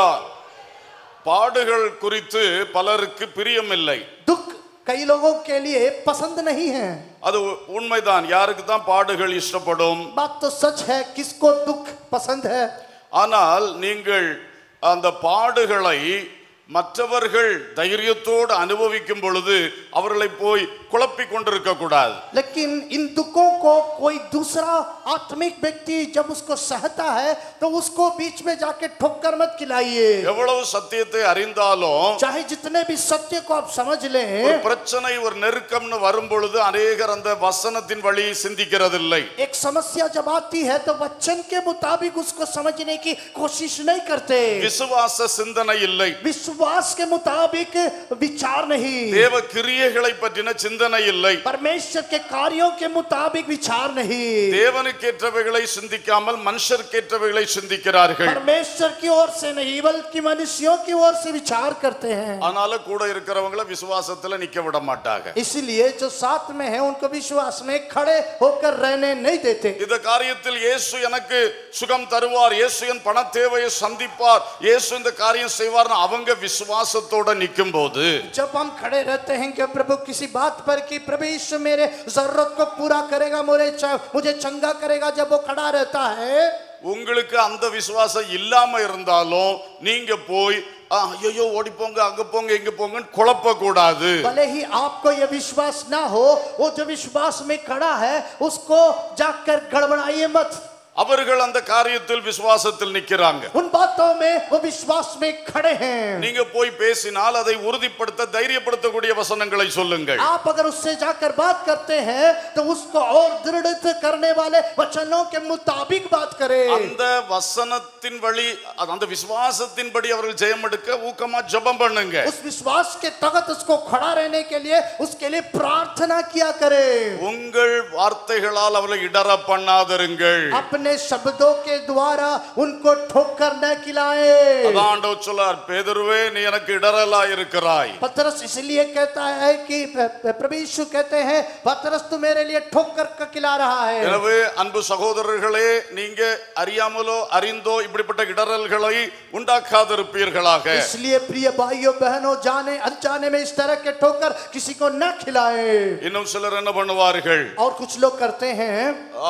பாடுகள் குறித்து பலருக்கு பிரியமில்லை दुख कई लोगों के लिए पसंद नहीं है அது உண்மைதான் யாருக்கு தான் பாடுகள் இஷ்டப்படும் बात तो सच है किसको दुख पसंद है ஆனால் நீங்கள் அந்த பாடுகளை மற்றவர்கள் தைரியத்தோடு அனுபவிக்கும் பொழுது அவர்களை போய் குழப்பிக் கொண்டிருக்க கூடாது लेकिन इन दुखों को कोई दूसरा आत्मिक व्यक्ति जब उसको सहता है तो उसको बीच में जाके ठोकर मत खिलाइए எவ்வளவு சத்தியத்தை அறிந்தாலும் चाहे जितने भी सत्य को आप समझ ஒரு लें பிரச்சனை ஒரு நெருக்கம்னு வரும் பொழுது அநேகர் அந்த வசனத்தின் வழி சிந்திக்கிறதில்லை एक समस्या जब आती है तो वचन के मुताबिक उसको समझने की कोशिश नहीं करते விசுவாச சிந்தனை இல்லை विश्वास के मुताबिक विचार नहीं தேவ கிரியைகளை பற்றின சிந்தனை இல்லை परमेश्वर के कार्यों के मुताबिक विचार नहीं தேவனுக்கேற்றவைகளை சிந்திக்காமல் மனுஷருக்கேற்றவைகளை சிந்திக்கிறார்கள் परमेश्वर की ओर से नहीं बल्कि मनुष्यों की ओर से विचार करते हैं அதனால கூட இருக்கிறவங்கள விசுவாசத்துல நிக்க விட மாட்டாங்க इसलिए जो साथ में है उनको विश्वास में खड़े होकर रहने नहीं देते இந்த காரியத்தில் இயேசு எனக்கு சுகம் தருவார் இயேசு என் பண தேவையை சந்திப்பார் இயேசு இந்த காரியம் செய்வார்னு அவங்க விசுவாசத்தோட நிற்கும் போது जब हम खड़े रहते हैं कि प्रभु किसी बात पर कि प्रभु यीशु मेरे जरूरत को पूरा करेगा मुझे च- मुझे चंगा करेगा जब वो खड़ा रहता है உங்களுக்கு அந்த விசுவாசம் இல்லாம இருந்தாலும் நீங்க போய் ஐயோ ஓடி போங்க அங்க போங்க இங்க போங்கன்னு குழப்ப கூடாது भले ही आपको यह विश्वास ना हो वो जो विश्वास में खड़ा है उसको जाकर गड़बड़ाइए मत அவர்கள் அந்த காரியத்தில் விசுவாசத்தில் நிக்கிறாங்க उन बातों में वो विश्वास में खड़े हैं நீங்க போய் பேசினால் அதை உறுதிப்படுத்த தைரியப்படுத்தக்கூடிய வசனங்களை சொல்லுங்கள் आप अगर उससे जाकर बात करते हैं तो उसको और दृढ़ित करने वाले वचनों के मुताबिक बात करें அந்த வசனத்தின் வழி அந்த விசுவாசத்தின்படி அவர்கள் ஜெயம் எடுக்க ஊக்கமா ஜெபம் பண்ணுங்க उस विश्वास के तहत उसको खड़ा रहने के लिए उसके लिए प्रार्थना किया करें உங்கள் வார்த்தைகளால் அவர்களை இடற பண்ணாதிருங்கள் अपने शब्दों के द्वारा उनको ठोकर न खिलाए அதான் ஆண்டவர் சொல்லார் பேதுருவே நீ எனக்கு இடரலா இருக்கிறாய் पतरस इसलिए कहता है कि प्रभु यीशु कहते हैं पतरस तू मेरे लिए ठोकर का खिला रहा है எனவே அன்பு சகோதரர்களே நீங்க அறியாமலோ அறிந்தோ இப்படிப்பட்ட இடரல்களை உண்டாக்காதிருப்பீர்களாக इसलिए प्रिय भाइयों बहनों जाने अनजाने में इस तरह के ठोकर किसी को न खिलाए இன்னும் சிலர் என்ன பண்ணுவார்கள் और कुछ लोग करते हैं ஆ,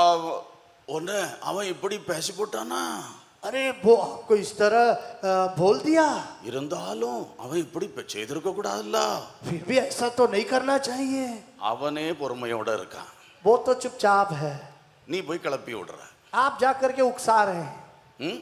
ஒண்ணு அவன் இப்படி பேசி போட்டானா अरे वो आपको इस तरह अ, बोल दिया இருந்தாலும் அவன் இப்படி பெ- செய்திருக்க கூடாதுல்ல फिर भी ऐसा तो नहीं करना चाहिए அவனே பொறுமையோட இருக்கான் वो तो चुपचाप है நீ போய் கிளப்பி விடுற आप जाकर के उकसा रहे हैं ம்?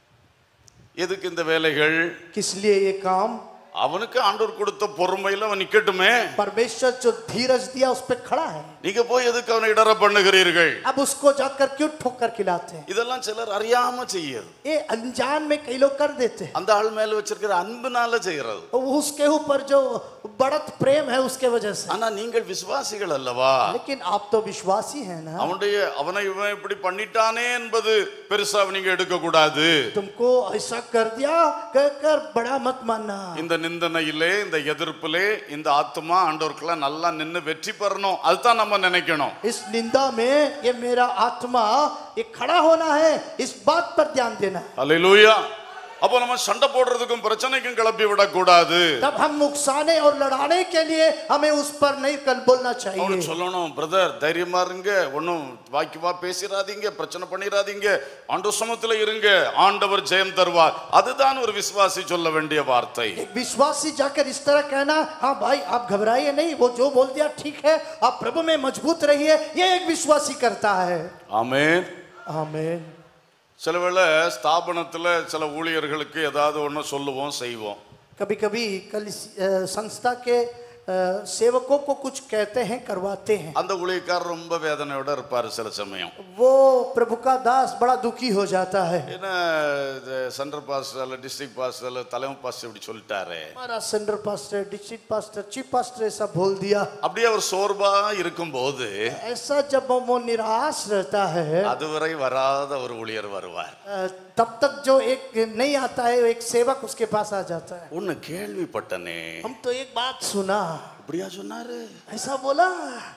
எதுக்கு இந்த வேலைகள் किस लिए ये काम அவனுக்கு ஆண்டவர் கொடுத்த பொறுமையில அவன் நிக்கட்டுமே परमेश्वर जो धीरज दिया उस पर खड़ा है நீங்க போய் எதுக்கு அவனை இடற பண்ணுகிறீர்கள் अब उसको जाकर क्यों ठोकर खिलाते हैं இதெல்லாம் சிலர் அறியாம செய்யுது ये अनजान में कई लोग कर देते हैं அந்த ஆள் மேல வச்சிருக்கிற அன்புனால செய்யறது वो उसके ऊपर जो बढ़त प्रेम है उसके वजह से ஆனா நீங்கள் விசுவாசிகள் அல்லவா लेकिन आप तो विश्वासी हैं ना அவனுடைய அவனை இவன் இப்படி பண்ணிட்டானே என்பது பெருசா நீங்க எடுக்க கூடாது तुमको ऐसा कर दिया कहकर बड़ा मत मानना இந்த நிந்தனையிலே இந்த எதிர்ப்பிலே இந்த ஆத்மா ஆண்டவருக்கெல்லாம் நல்லா நின்னு வெற்றி பெறணும் அதுதான் நம்ம நினைக்கணும் इस निंदा में ये मेरा आत्मा ये खड़ा होना है इस बात पर ध्यान देना அல்லேலூயா அப்போ நம்ம சண்டை போடுறதுக்கும் பிரச்சனைக்கும் கிளப்பி விடக்கூடாது तब हम उकसाने और लड़ाने के लिए हमें उस पर नहीं कल बोलना चाहिए அவனுக்கு சொல்லணும் பிரதர் தைரியமா இருங்க ஒன்றும் வாக்கிவா பேசிடாதீங்க பிரச்சனை பண்ணிடாதீங்க ஆண்டு சமத்துல இருங்க ஆண்டவர் ஜெயம் தருவார் அதுதான் ஒரு விசுவாசி சொல்ல வேண்டிய வார்த்தை एक विश्वासी जाकर इस तरह कहना हाँ भाई आप घबराइए नहीं वो जो बोल दिया ठीक है आप प्रभु में मजबूत रहिए ये एक विश्वासी करता है ஆமென் आमीन சில வேளை ஸ்தாபனத்துல சில ஊழியர்களுக்கு ஏதாவது ஒன்று சொல்லுவோம் செய்வோம் कभी कभी कल संस्था के अ, सेवकों को कुछ कहते हैं करवाते हैं அந்த ஊழியக்காரர் ரொம்ப வேதனையோட இருப்பார் சில சமயம் वो प्रभु का दास बड़ा दुखी हो जाता है ஏன்னா சென்ட்ரல் பாஸ்டர் டிஸ்ட்ரிக்ட் பாஸ்டர் தலைமை பாஸ்டர் இப்படி சொல்லிட்டாரு हमारा central pastor district pastor chief pastor ऐसा बोल दिया அப்படியே அவர் சோர்வா இருக்கும்போது ऐसा जब वो निराश रहता है அதுவரை வராத ஒரு ஊழியர் வருவார் अ, तब तक जो एक नहीं आता है एक सेवक उसके पास आ जाता है ஒன்னு கேள்விப்பட்டனே हम तो एक बात सुना இப்படியா சொன்னாரு ऐसा बोला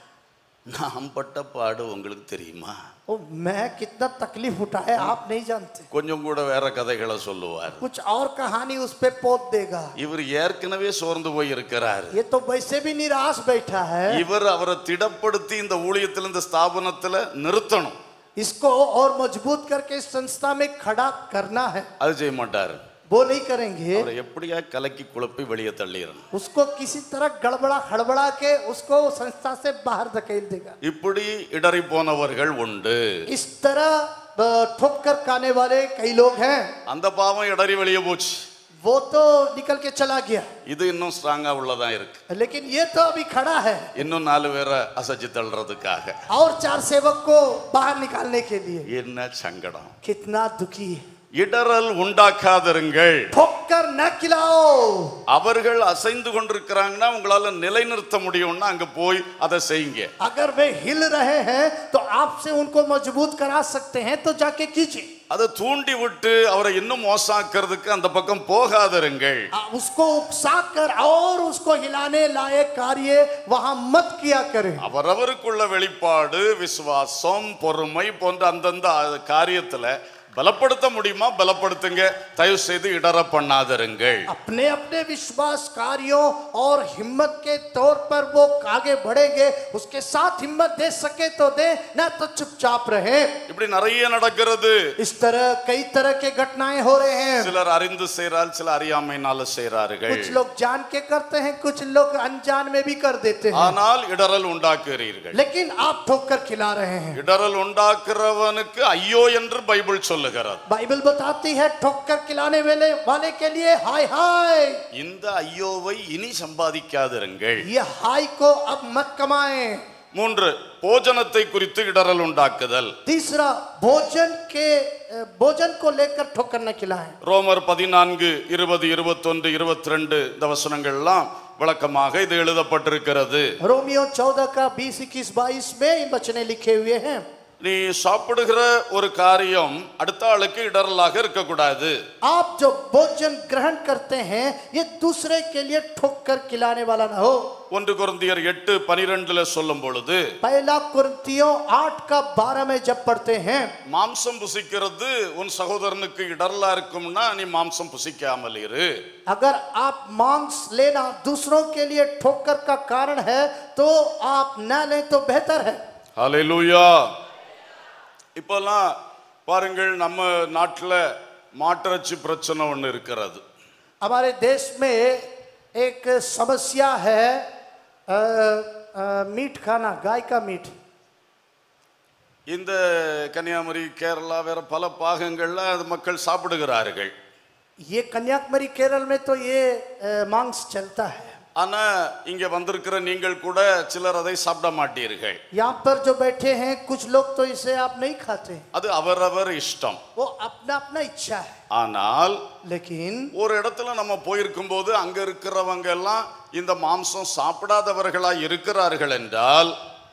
நான் பட்ட பாடு உங்களுக்கு தெரியுமா ओ मैं कितना तकलीफ उठाया आप नहीं जानते கொஞ்சம் கூட வேற கதைகளை சொல்லுவார் कुछ और कहानी उस पे पोत देगा இவர் ஏற்கனவே சோர்ந்து போய் இருக்கிறார் ये तो वैसे भी निराश बैठा है இவர் அவரை திடப்படுத்தி இந்த ஊழியத்துல இந்த ஸ்தாபனத்துல நிறுத்தணும் इसको और मजबूत करके इस संस्था में खड़ा करना है அது செய்ய மாட்டாரு वो नहीं करेंगे அவரை எப்படியா கலக்கி குழப்பி வெளியே தள்ளிடணும் उसको किसी तरह गड़बड़ा हड़बड़ा के उसको संस्था से बाहर धकेल देगा இப்படி இடறி போனவர்கள் உண்டு इस तरह अ, ठोकर खाने वाले कई लोग हैं அந்த பாவம் இடறி வெளியே போச்சு वो तो निकल के चला गया இது இன்னும் ஸ்ட்ராங்கா உள்ளதா இருக்கு लेकिन ये तो अभी खड़ा है இன்னும் நாலு பேரை அசைச்சு தள்ளுறதுக்காக और चार सेवक को बाहर निकालने के लिए என்ன சங்கடம் कितना दुखी है இடறல் உண்டாக்காதிருங்கள் ठोकर न खिलाओ அவர்கள் அசைந்து கொண்டிருக்கிறாங்கன்னா உங்களால நிலைநிறுத்த முடியும்னா அங்க போய் அதை செய்யுங்க अगर वे हिल रहे हैं तो आपसे उनको मजबूत करा सकते हैं तो जाके कीजिए அதை தூண்டி விட்டு அவரை இன்னும் மோசாக்கிறதுக்கு அந்த பக்கம் போகாதிருங்கள் आ, उसको उकसा कर और उसको हिलाने लायक कार्य वहां मत किया करें அவரவருக்குள்ள வெளிப்பாடு விசுவாசம் பொறுமை போன்ற அந்தந்த காரியத்துல பலப்படுத்த முடியுமா பலப்படுத்துங்க தயவு செய்து இடற பண்ணாதிருங்கள் अपने अपने विश्वास कार्यों और हिम्मत के तौर पर वो आगे बढ़ेंगे उसके साथ हिम्मत दे सके तो दे ना तो चुपचाप रहे இப்படி நிறைய நடக்கிறது इस तरह कई तरह के घटनाएं हो रहे हैं சிலர் அறிந்து செய்றால் சில அறியாமைனால செய்றார்கள் कुछ लोग जान के करते हैं कुछ लोग अनजान में भी कर देते हैं ஆனால் இடறல் உண்டாக்குறீர்கள் लेकिन आप ठोकर खिला रहे हैं இடறல் உண்டாக்குறவனுக்கு ஐயோ என்று பைபிள் சொல்லுகிறது बाइबल बताती है ठोकर खिलाने वाले वाले के लिए हाय हाय இந்த ஐயோவை இனி சம்பாதிக்காதிருங்கள் ये हाय को अब मत कमाएं மூன்று போஜனத்தை குறித்து இடறல் உண்டாக்குதல் तीसरा भोजन के अ, भोजन को लेकर ठोकर न खिलाएं ரோமர் பதினான்கு இருபது இருபத்தொன்று இருபத்தி ரெண்டு இந்த வசனங்கள்லாம் விளக்கமாக இது எழுதப்பட்டிருக்கிறது रोमियो चौदह का बीस इक्कीस बाईस में इन वचने लिखे हुए हैं நீ சாப்பிடுகிற ஒரு காரியம் அடுத்த ஆளுக்கு இடரலாக இருக்கக்கூடாது आप जो भोजन ग्रहण करते हैं ये दूसरे के लिए ठोकर खिलाने वाला ना हो ஒன்று குருந்தியர் எட்டு பனிரெண்டுல சொல்லும் பொழுது पहला कुर्तियों आठ का बारह में जब पढ़ते हैं மாம்சம் புசிக்கிறது உன் சகோதரனுக்கு இடரலா இருக்கும்னா நீ மாம்சம் புசிக்காமல் இரு अगर आप मांस लेना दूसरों के लिए ठोकर का कारण है तो आप न लें तो बेहतर है ஹalleluya இப்போல்லாம் பாருங்கள் நம்ம நாட்டில் மாட்டிறைச்சி பிரச்சனை ஒன்று இருக்கிறது हमारे देश में एक समस्या है अ, अ, मीट खाना गाय का मीट இந்த கன்னியாகுமரி கேரளா வேற பல பாகங்கள்ல அது மக்கள் சாப்பிடுகிறார்கள் ये कन्याकुमारी केरल में तो ये अ, मांस चलता है ஆனா இங்க வந்திருக்கிற நீங்கள் கூட சிலர் அதை சாப்பிட மாட்டீர்கள் यहाँ पर जो बैठे हैं कुछ लोग तो इसे आप नहीं खाते அது அவரவர் இஷ்டம் वो अपना अपना इच्छा है ஆனால் लेकिन ஒரு இடத்துல நம்ம போயிருக்கும் போது அங்க இருக்கிறவங்க எல்லாம் இந்த மாம்சம் சாப்பிடாதவர்களா இருக்கிறார்கள் என்றால்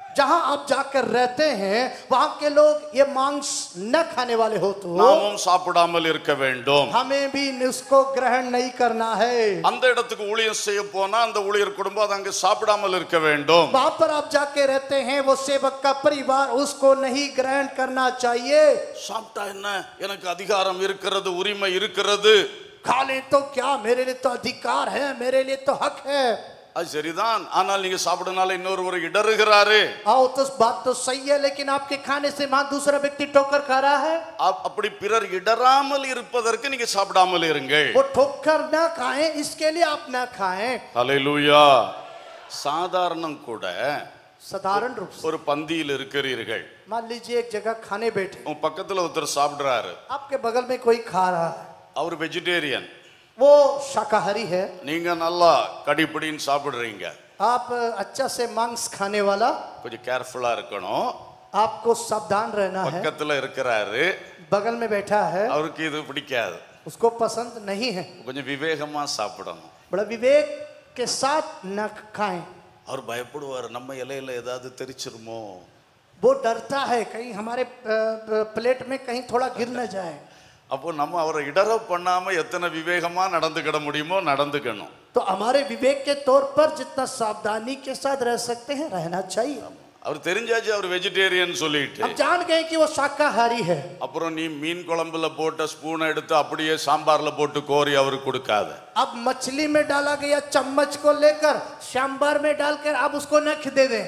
जहां आप जाकर रहते हैं वहां के लोग ये मांस न खाने वाले हो तो நாமும் சாப்பிடாமல் இருக்க வேண்டும் हमें भी उसको ग्रहण नहीं करना है அந்த இடத்துக்கு ஊழியம் செய்ய போனா அந்த ஊழியர் குடும்பம் அது அங்க சாப்பிடாமல் இருக்க வேண்டும் वहां पर आप जाके रहते हैं वो सेवक का परिवार उसको नहीं ग्रहण करना चाहिए சாப்பிட்டா என்ன எனக்கு அதிகாரம் இருக்கிறது உரிமை இருக்கிறது खा ले तो क्या मेरे लिए तो अधिकार है मेरे लिए तो हक है அது சரிதான் ஆனால் நீங்க சாப்பிடனால இன்னொரு இடறுகிறாரு आओ तो बात तो सही है लेकिन आपके खाने से वहां दूसरा व्यक्ति ठोकर खा रहा है அப்- அப்படி பிறர் இடராமல் இருப்பதற்கு நீங்க சாப்பிடாமல் இருங்கள் वो ठोकर ना खाएं इसके लिए आप ना खाएं ஹalleluya சாதாரணம் கூட साधारण रूप से ஒரு பந்தியில் இருக்கிறீர்கள் मान लीजिए एक जगह खाने बैठे உங்க பக்கத்துல ஒருத்தர் சாப்பிடுறாரு आपके बगल में कोई खा रहा है அவர் வெஜிடேரியன் वो शाकाहारी है நீங்க நல்லா கடிப்பிடின்னு சாப்பிடுறீங்க आप अच्छा से मांस खाने वाला கொஞ்சம் கேர்ஃபுல்லா இருக்கணும் आपको सावधान रहना है பக்கத்துல இருக்கிறாரு बगल में बैठा है அவருக்கு இது பிடிக்காது उसको पसंद नहीं है கொஞ்சம் விவேகமா சாப்பிடணும் बड़ा विवेक के साथ न खाएं அவர் பயப்படுவார் நம்ம இலையில ஏதாவது தெரிச்சிருமோ वो डरता है कहीं हमारे अ, अ, प्लेट में कहीं थोड़ा गिर न जाए அப்போ நம்ம அவரை இடர பண்ணாம எத்தனை விவேகமா நடந்துக்கிட முடியுமோ நடந்துக்கணும் तो हमारे विवेक के तौर पर जितना सावधानी के साथ रह सकते हैं रहना चाहिए அவர் தெரிஞ்சாச்சு அவர் வெஜிடேரியன் சொல்லிட்டு हम जान गए कि वो शाकाहारी है அப்புறம் நீ மீன் குழம்புல போட்ட ஸ்பூனை எடுத்து அப்படியே சாம்பார்ல போட்டு கோரி அவருக்கு கொடுக்காத अब मछली में डाला गया चम्मच को लेकर सांबर में डालकर आप उसको नख दे दें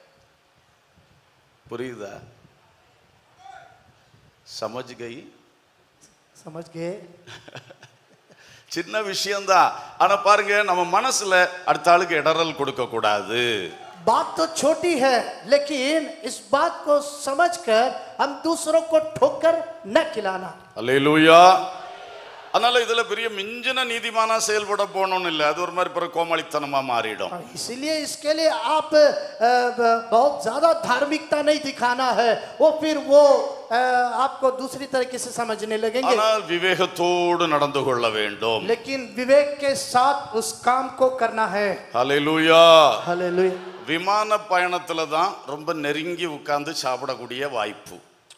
புரியுதா சமஜ் கை समझ गए சின்ன விஷயம்தான் ஆனா பாருங்க நம்ம மனசுல அடுத்த ஆளுக்கு இடரல் கொடுக்க கூடாது बात तो छोटी है लेकिन इस बात को समझकर हम दूसरों को ठोकर न खिलाना அல்லேலூயா அதனால இதுல பெரிய மிஞ்சின நீதிமானா செயல்பட போகணும்னு இல்லை அது ஒரு மாதிரி பிறகு கோமாளித்தனமா மாறிடும் और इसीलिए इसके लिए आप अ, ब- बहुत ज्यादा धार्मिकता नहीं दिखाना है वो फिर वो अ, आपको दूसरी तरीके से समझने लगेंगे ஆனால் விவேகத்தோடு நடந்து கொள்ள வேண்டும் लेकिन विवेक के साथ उस काम को करना है அல்லேலூயா हालेलुया விமான பயணத்துல தான் ரொம்ப நெருங்கி உட்கார்ந்து சாப்பிடக்கூடிய வாய்ப்பு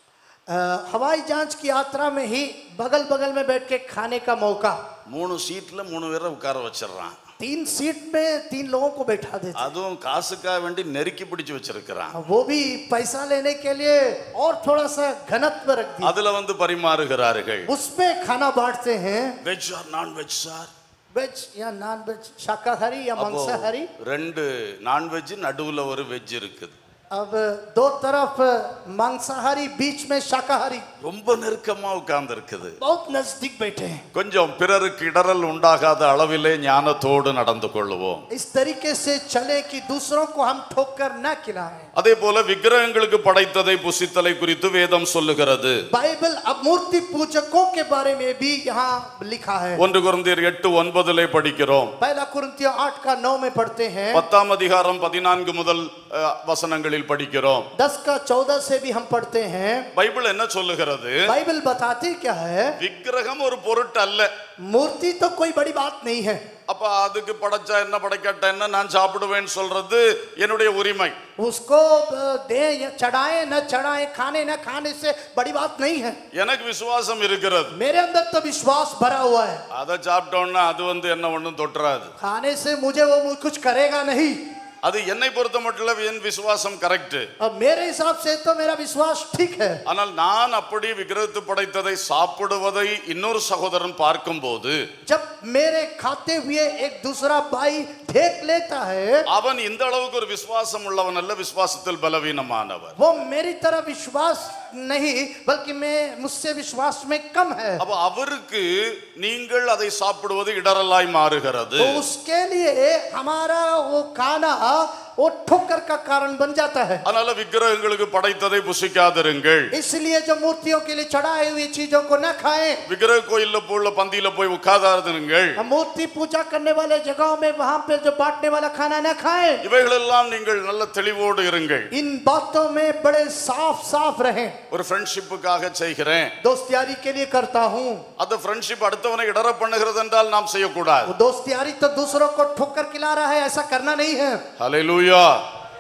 अ, हवाई जहाज की यात्रा में ही बगल बगल में बैठ के खाने का मौका மூணு சீட்ல மூணு பேரை உட்கார வச்சிடுறான் तीन सीट में तीन लोगों को बैठा देते அதுவும் காசுக்காக வேண்டி நெருக்கி பிடிச்சு வச்சிருக்கிறான் वो भी पैसा लेने के लिए और थोड़ा सा घनत्व रख दिया அதுல வந்து பரிமாறுகிறார்கள் उसमें खाना बांटते हैं veg or non veg sir veg या नॉन वेज शाकाहारी या அப்போ मांसाहारी ரெண்டு நான்வெஜ் நடுவுல ஒரு வெஜ் இருக்குது अब दो तरफ मांसाहारी बीच में शाकाहारी ரொம்ப நெருக்கமா உட்கார்ந்து இருக்குது बहुत नजदीक बैठे हैं கொஞ்சம் பிறருக்கு இடரல் உண்டாகாத அளவிலே ஞானத்தோடு நடந்து கொள்ளுவோம் इस तरीके से चले कि दूसरों को हम ठोकर न खिलाएं அதே போல விக்கிரகங்களுக்கு படைத்ததை புசித்தலை குறித்து வேதம் சொல்லுகிறது बाइबल अब मूर्ति पूजकों के बारे में भी यहाँ लिखा है ஒன்று குருந்தியர் எட்டு ஒன்பதிலே படிக்கிறோம் पहला कुरिन्थियों आठ का नौ में पढ़ते हैं பத்தாம் அதிகாரம் பதினான்கு முதல் அஹ், வசனங்களில் படிக்கிறோம் दस का चौदह से भी हम पढ़ते हैं பைபிள் என்ன சொல்லுகிறது बाइबल बताती क्या है விக்கிரகம் ஒரு பொருட்டு அல்ல मूर्ति तो कोई बड़ी बात नहीं है அப்ப அதுக்கு படைச்சா என்ன படைக்காட்டா என்ன நான் சாப்பிடுவேன்னு சொல்றது என்னுடைய உரிமை उसको अ, दे या चढ़ाए न चढ़ाए खाने न खाने से बड़ी बात नहीं है எனக்கு விசுவாசம் இருக்கிறது मेरे अंदर तो विश्वास भरा हुआ है அதை சாப்பிட்டோம்னா அது வந்து என்ன ஒண்ணும் தொட்டுறாது खाने से मुझे वो मुझ- कुछ करेगा नहीं அது என்னை பொறுத்த மட்டும் என் விசுவாசம் கரெக்ட் अब मेरे हिसाब से तो मेरा विश्वास ठीक है ஆனால் நான் அப்படி விக்கிரகத்து படைத்ததை சாப்பிடுவதை இன்னொரு சகோதரன் பார்க்கும்போது जब मेरे खाते हुए एक दूसरा भाई देख लेता है அவன் இந்த அளவுக்கு ஒரு விசுவாசம் உள்ளவன் அல்ல விசுவாசத்தில் பலவீனமானவர் वो मेरी तरह विश्वास नहीं बल्कि मैं मुझसे विश्वास में कम है அப்ப அவருக்கு நீங்கள் அதை சாப்பிடுவது இடரலாய் மாறுகிறது तो उसके लिए हमारा वो खाना वो ठोकर का कारण बन जाता है அதனால விக்கிரகங்களுக்கு படைத்ததை புசிக்காதிருங்கள் इसलिए जो मूर्तियों के लिए चढ़ाई हुई चीजों को न खाएं விக்கிரக கோயில்ல போல பந்தியில போய் உட்கார்ந்தாருங்கள் हम मूर्ति पूजा करने वाले जगहों में वहां पे जो बांटने वाला खाना न खाएं இவைகளெல்லாம் நீங்கள் நல்ல தெளிவோடு இருங்கள் इन बातों में बड़े साफ साफ रहें ஒரு ஃப்ரெண்ட்ஷிப்புக்காக செய்கிறேன் दोस्त यारी के लिए करता हूँ அந்த ஃப்ரெண்ட்ஷிப் அடுத்தவனை இடர பண்ணுகிறது என்றால் நாம் செய்யக்கூடாது वो दोस्त यारी तो दूसरों को ठोकर खिला रहा है ऐसा करना नहीं है ஹalleluya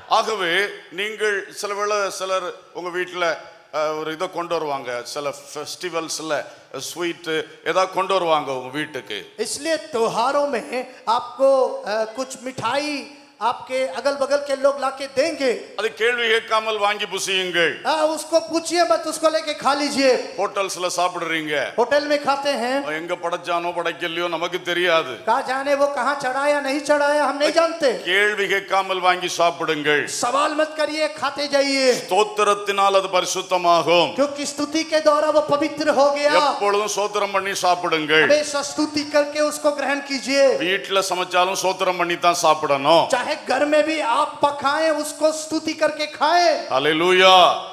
ஆகவே நீங்கள் சில வேளை சிலர் உங்க வீட்டில் ஒரு இதை கொண்டு வருவாங்க சில ஃபெஸ்டிவல்ஸ்ல ஸ்வீட்டு ஏதாவது கொண்டு வருவாங்க உங்க வீட்டுக்கு इसलिए त्योहारों में आपको अ, कुछ मिठाई आपके अगल बगल के लोग लाके देंगे அது கேள்வி கேட்காமல் வாங்கி புசியுங்கள் आ, उसको पूछिए मत उसको लेके खा लीजिए ஹோட்டல்ஸ்ல சாப்பிடுறீங்க होटल में खाते हैं எங்க படைச்சானோ படைக்கலையோ நமக்கு தெரியாது कहा जाने वो कहाँ चढ़ाया नहीं चढ़ाया हम नहीं जानते கேள்வி கேட்காமல் வாங்கி சாப்பிடுங்கள் सवाल मत करिए खाते जाइए ஸ்தோத்திரத்தினால் அது பரிசுத்தமாகும் क्योंकि स्तुति के द्वारा वो पवित्र हो गया எப்பொழுதும் சோத்திரம் பண்ணி சாப்பிடுங்கள் हमेशा स्तुति करके उसको ग्रहण कीजिए வீட்டுல சமைச்சாலும் சோத்திரம் பண்ணி தான் சாப்பிடணும் चाहे घर में भी आप पकाएं उसको स्तुति करके खाएं அல்லேலூயா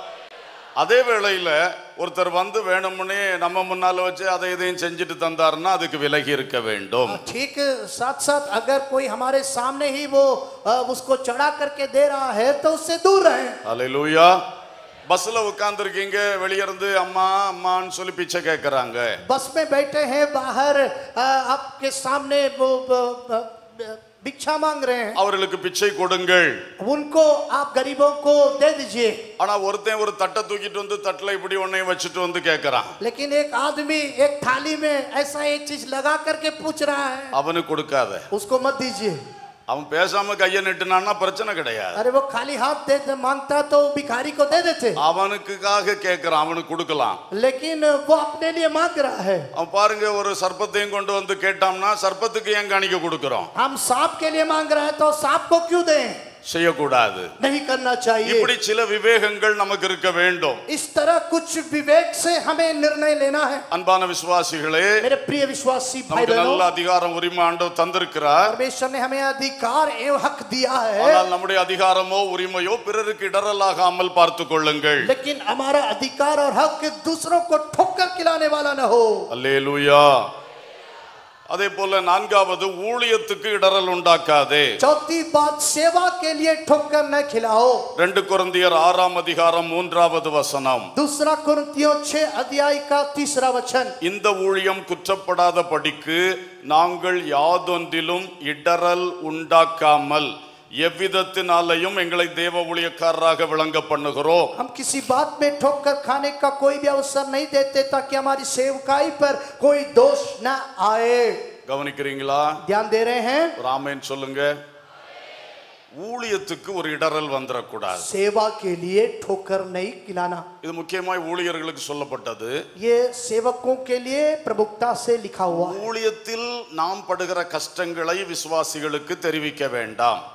அதே வேளையில ஒருத்தர் வந்து வேணும்னே நம்ம முன்னால வச்சு அதை இதையும் செஞ்சுட்டு தந்தாருன்னா அதுக்கு விலகி இருக்க வேண்டும் ठीक साथ साथ अगर कोई हमारे सामने ही वो अ, उसको चढ़ा करके दे रहा है तो उससे दूर रहें அல்லேலூயா பஸ்ல உட்கார்ந்துருக்கீங்க வெளிய இருந்து அம்மா அம்மான்னு சொல்லி பிச்சை கேட்கறாங்க बस में बैठे हैं बाहर अ, आपके सामने वो अ, अ, भिक्षा मांग रहे हैं அவர்களுக்கு பிச்சை கொடுங்கள் उनको आप गरीबों को दे दीजिए ஆனா ஒருத்தன் ஒரு தட்டை தூக்கிட்டு வந்து தட்டுல இப்படி ஒன்னையும் வச்சுட்டு வந்து கேட்கறான் लेकिन एक आदमी एक थाली में ऐसा एक चीज लगा करके पूछ रहा है அவனுக்கு கொடுக்காத उसको मत दीजिए அவன் பேசாம கையை நெட்டுனான்னா பிரச்சனை கிடையாது अरे वो खाली हाथ दे दे- मांगता तो भिखारी को दे देते அவனுக்குக்காக கேட்கறான் அவனுக்கு கொடுக்கலாம் लेकिन वो अपने लिए मांग रहा है அவன் பாருங்க ஒரு சர்ப்பத்தையும் கொண்டு வந்து கேட்டான்னா சர்ப்பத்துக்கு ஏன் காணிக்க கொடுக்கிறோம் हम सांप के लिए मांग रहे हैं तो सांप को क्यों दें செய்யக்கூடாது नहीं करना चाहिए இப்படி சில விவேகங்கள் நமக்கு இருக்க வேண்டும் इस तरह कुछ विवेक से हमें निर्णय लेना है அன்பான விசுவாசிகளே मेरे प्रिय विश्वासी भाई நமக்கு बहनों நல்ல அதிகாரம் உரிமை ஆண்டவர் தந்திருக்கிறார் परमेश्वर ने हमें अधिकार एवं हक दिया है ஆனால் நம்முடைய அதிகாரமோ உரிமையோ பிறருக்கு இடரலாகாமல் பார்த்து கொள்ளுங்கள் लेकिन हमारा अधिकार और हक दूसरों को ठोकर खिलाने वाला न हो அல்லேலூயா அதே போல நான்காவது ஊழியத்துக்கு இடரல் உண்டாக்காதே चौथी बात सेवा के लिए ठोकर न खिलाओ ரெண்டு குருந்தியர் ஆறாம் அதிகாரம் மூன்றாவது வசனம் दूसरा कुरिन्थियों छह अध्याय का तीसरा वचन இந்த ஊழியம் குற்றப்படாத படிக்கு நாங்கள் யாதொன்றிலும் இடரல் உண்டாக்காமல் எவ்விதத்தினாலையும் எங்களை தேவ ஊழியக்காரராக விளங்க பண்ணுகிறோம் हम किसी बात में ठोकर खाने का कोई भी अवसर नहीं देते ताकि हमारी सेवकाई पर कोई दोष न आए கவனிக்கிறீங்களா ध्यान दे रहे हैं ராமேன் சொல்லுங்க ஊழியத்துக்கு ஒரு இடரல் வந்துடக்கூடாது सेवा के लिए ठोकर नहीं खिलाना இது முக்கியமாய் ஊழியர்களுக்கு சொல்லப்பட்டது ये सेवकों के लिए प्रमुखता से लिखा हुआ है ஊழியத்தில் நாம் படுகிற கஷ்டங்களை விசுவாசிகளுக்கு தெரிவிக்க வேண்டாம்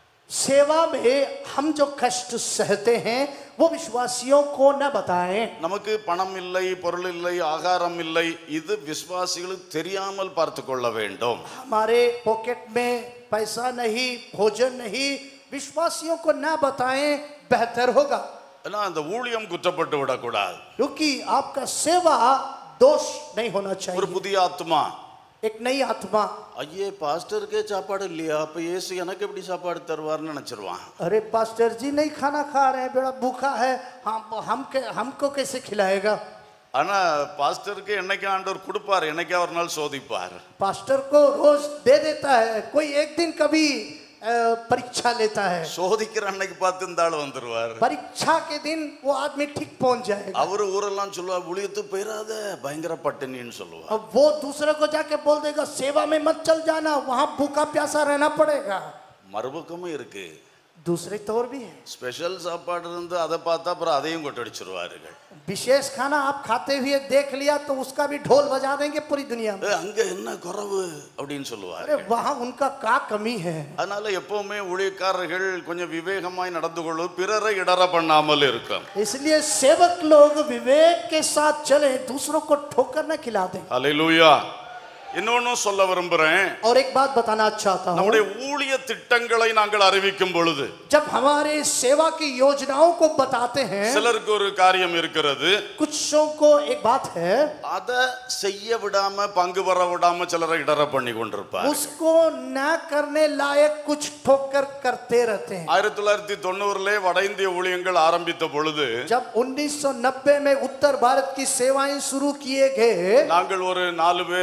सेवा में हम जो कष्ट सहते हैं वो विश्वासियों को न बताएं நமக்கு பணம் இல்லை பொருள் இல்லை ஆகாரம் இல்லை இது விசுவாசிகளுக்கு தெரியாமல் பார்த்து கொள்ள வேண்டும் हमारे पॉकेट में पैसा नहीं भोजन नहीं विश्वासियों को न बताएं बेहतर होगा ஏன்னா அந்த ஊழியம் குற்றப்பட்டு விடக்கூடாது क्योंकि आपका सेवा दोष नहीं होना ஒரு चाहिए புதிய ஆத்மா एक नई आत्मा ஐயே பாஸ்டருக்கே சாப்பாடு இல்லையா அப்ப இயேசு எனக்கு எப்படி சாப்பாடு தருவார்னு நினைச்சிருவான் अरे पास्टर जी नहीं खाना खा रहे हैं बड़ा भूखा है हम हम के, हमको कैसे खिलाएगा ஆனா பாஸ்டருக்கு என்னைக்கு ஆண்டவர் கொடுப்பார் என்னைக்கா ஒரு நாள் சோதிப்பார் पास्टर को रोज दे देता है कोई एक दिन कभी अ, परीक्षा लेता है சோதிக்கிற அன்னைக்கு பார்த்து இந்த ஆள் வந்துருவார் परीक्षा के दिन वो आदमी ठीक पहुंच जाएगा அவரு ஊரெல்லாம் சொல்லுவார் ஊழியத்து போயிடாத பயங்கர பட்டினின்னு சொல்லுவார் अब वो दूसरे को जाके बोल देगा सेवा में मत चल जाना वहां भूखा प्यासा रहना पड़ेगा மறுபக்கமும் இருக்கு दूसरे तौर भी है ஸ்பெஷல் சாப்பாடு இருந்து அதை பார்த்தா அப்புறம் அதையும் கொட்டடிச்சிருவார்கள் विशेष खाना आप खाते हुए देख लिया तो उसका भी ढोल बजा देंगे पूरी दुनिया में "ஏ, அங்க என்ன குறைவு அப்படின்னு சொல்லுவார் अरे वहां उनका क्या कमी है அதனால எப்பவுமே ஊழியக்காரர்கள் கொஞ்சம் விவேகமாய் நடந்து கொள்ளும் பிறரை இடர பண்ணாமல் இருக்கும் इसलिए सेवक लोग विवेक के साथ चले दूसरों को ठोकर न खिला दें அலையிலூயா இன்னொன்னும் சொல்ல விரும்புறேன் और एक बात बताना चाहता हूँ நம்முடைய ஊழிய திட்டங்களை நாங்கள் அறிவிக்கும் பொழுது जब हमारे सेवा की योजनाओं को बताते हैं சிலருக்கு ஒரு காரியம் இருக்கிறது कुछों को एक बात है அதை செய்ய விடாம பங்கு பெற விடாம சிலரை இடர பண்ணி கொண்டிருப்பார் उसको न करने लायक कुछ ठोकर करते रहते हैं ஆயிரத்தி தொள்ளாயிரத்தி தொண்ணூறுல வட இந்திய ஊழியங்கள் ஆரம்பித்த பொழுது जब 1990 में उत्तर भारत की सेवाएं शुरू किए गए நாங்கள் ஒரு நாலு பேர்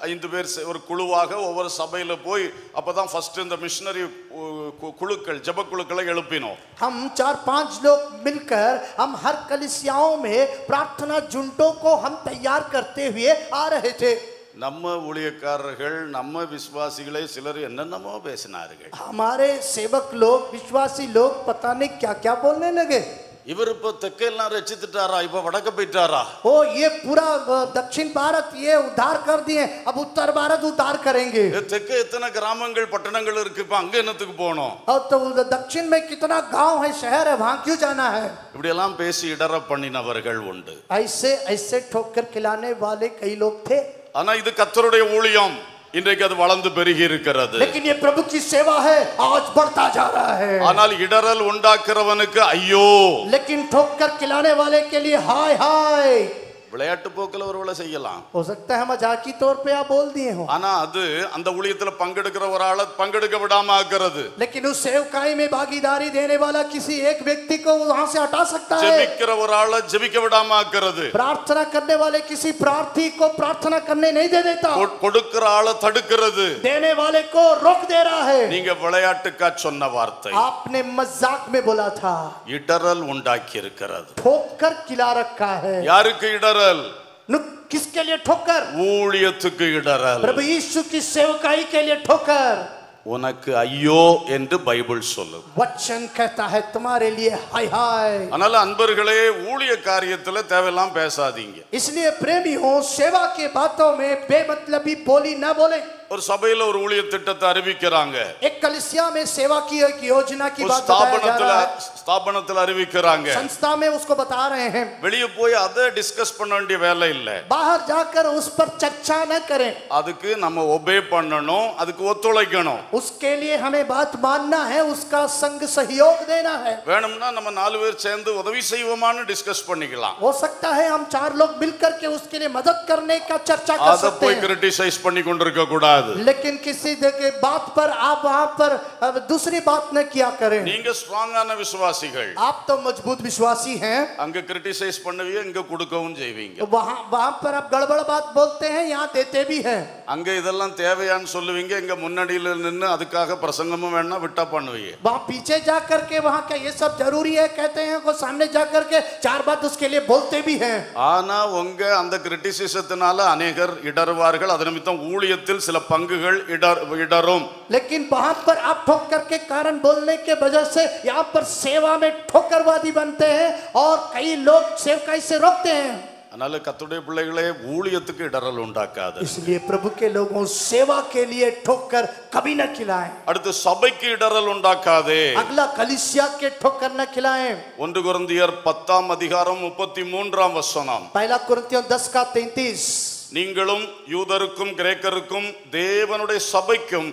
ஐந்து பேர் சே- ஒரு குழுவாக ஒவ்வொரு சபையில போய் அப்பதான் ஃபர்ஸ்ட் இந்த மிஷினரி குழுக்கள் ஜெப குழுக்களை எழுப்பினோம் हम चार पांच लोग मिलकर हम हर कलिसियाओं में प्रार्थना जुंटों को हम तैयार करते हुए आ रहे थे நம்ம ஊழியக்காரர்கள் நம்ம விசுவாசிகளே சிலர் என்னென்னமோ பேசினார்கள் हमारे सेवक लोग विश्वासी लोग पता नहीं क्या क्या बोलने लगे இவர் இப்போ தெற்கெல்லாம் ரச்சித்துட்டாரா இப்ப வடக்க போயிட்டாரா ओ ये पूरा अ, दक्षिण भारत ये उद्धार कर दिए अब उत्तर भारत उद्धार करेंगे ஏ, தெற்க எத்தனை கிராமங்கள் பட்டணங்கள் இருக்கு இப்ப அங்க என்னத்துக்கு போகணும் और तो उधर दक्षिण में कितना गांव है शहर है वहां क्यों जाना है இப்படியெல்லாம் பேசி இடற பண்ணினவர்கள் உண்டு ऐसे ऐसे ठोकर खिलाने वाले कई लोग थे ஆனா இது கத்தருடைய ஊழியம் இன்றைக்கு அது வளர்ந்து பெருகி இருக்கிறது लेकिन ये प्रभु की सेवा है आज बढ़ता जा रहा है ஆனால் இடறல் உண்டாக்குறவனுக்கு ஐயோ लेकिन ठोकर खिलाने वाले के लिए हाय हाय விளையாட்டு போக்கில் ஒருவேளை செய்யலாம் हो सकता है मजाकी तौर पे आप बोल दिए हो ஆனா அது அந்த ஊழியத்துல பங்கெடுக்கிற ஒரு ஆளை பங்கெடுக்க விடாம ஆக்குறது लेकिन उस सेवकाई में भागीदारी देने वाला किसी एक व्यक्ति को वहां से हटा सकता है ஜெபிக்கிற ஒரு ஆளை ஜெபிக்க விடாம ஆக்குறது प्रार्थना करने वाले किसी प्रार्थी को प्रार्थना करने नहीं दे देता கொ- கொடுக்கிற ஆளை தடுக்கிறது देने वाले को रोक दे रहा है நீங்க விளையாட்டுக்கா சொன்ன வார்த்தை आपने मजाक में बोला था இடறல் உண்டாக்கி இருக்கிறது ठोकर खिला रखा है யாருக்கு இடறல் नु- किसके लिए ठोकर ஊழியத்துக்கு இடறல் प्रभु यीशु की सेवकाई के लिए ठोकर உனக்கு ஐயோ என்று பைபிள் சொல்லுது वचन कहता है तुम्हारे लिए हाय हाय அதனால அன்பர்களே ஊழிய காரியத்துல தேவையெல்லாம் பேசாதீங்க इसलिए प्रेमियों सेवा के बातों में बेमतलबी बोली न बोले ஒரு சபையில ஒரு ஊழிய திட்டத்தை அறிவிக்கிறாங்க एक कलिसिया में सेवा की एक योजना की ஒரு बात बताया जा ஸ்தாபனத்துல रहा है ஸ்தாபனத்துல அறிவிக்கிறாங்க संस्था में उसको बता रहे हैं வெளியே போய் அதை டிஸ்கஸ் பண்ண வேண்டிய வேலை இல்லை बाहर जाकर उस पर चर्चा न करें அதுக்கு நம்ம ஒபே பண்ணணும் அதுக்கு ஒத்துழைக்கணும் उसके लिए हमें बात मानना है उसका संग सहयोग देना है வேணும்னா நம்ம நாலு பேர் சேர்ந்து உதவி செய்வோமான்னு டிஸ்கஸ் பண்ணிக்கலாம் हो सकता है हम चार लोग मिलकर के उसके लिए मदद करने का चर्चा कर அதை सकते போய் हैं கிரிட்டிசைஸ் பண்ணி கொண்டிருக்க கூடாது लेकिन किसी के बात पर आप वहां पर अब दूसरी बात न किया करें நீங்க ஸ்ட்ராங்கான விசுவாசிகள் आप तो मजबूत विश्वासी हैं அங்க கிரிட்டிசைஸ் பண்ணுவீங்க இங்க கொடுக்கவும் செய்வீங்க वहां वहां पर आप गड़बड़ बात बोलते हैं यहाँ देते भी हैं அங்க இதெல்லாம் தேவையான்னு சொல்லுவீங்க இங்க முன்னாடியில நின்னு அதுக்காக பிரசங்கமும் வேணா விட்டா பண்ணுவீங்க वहां पीछे जा करके वहां क्या ये सब जरूरी है कहते हैं वो सामने जा करके चार बात उसके लिए बोलते भी हैं ஆனா உங்க அந்த கிரிட்டிசிசத்தினால அநேகர் இடறுவார்கள் அது நிமித்தம் ஊழியத்தில் சில பங்குகள் இடர் இடரும் लेकिन वहां पर आप ठोकर के कारण बोलने के वजह से यहाँ पर सेवा में ठोकरवादी बनते हैं और कई लोग सेवकाई से रोकते हैं அதனால கத்துடைய பிள்ளைகளே ஊழியத்துக்கு இடரல் உண்டாக்காது इसलिए प्रभु के लोगों सेवा के लिए ठोकर कभी न खिलाएं அடுத்து சபைக்கு இடரல் உண்டாக்காதே अगला कलिसिया के ठोकर न खिलाएं ஒன்று குருந்தியர் பத்தாம் அதிகாரம் முப்பத்தி மூன்றாம் வசனம் पहला कुरिन्थियों दस का तैतीस நீங்களும் யூதருக்கும் கிரேக்கருக்கும் தேவனுடைய சபைக்கும்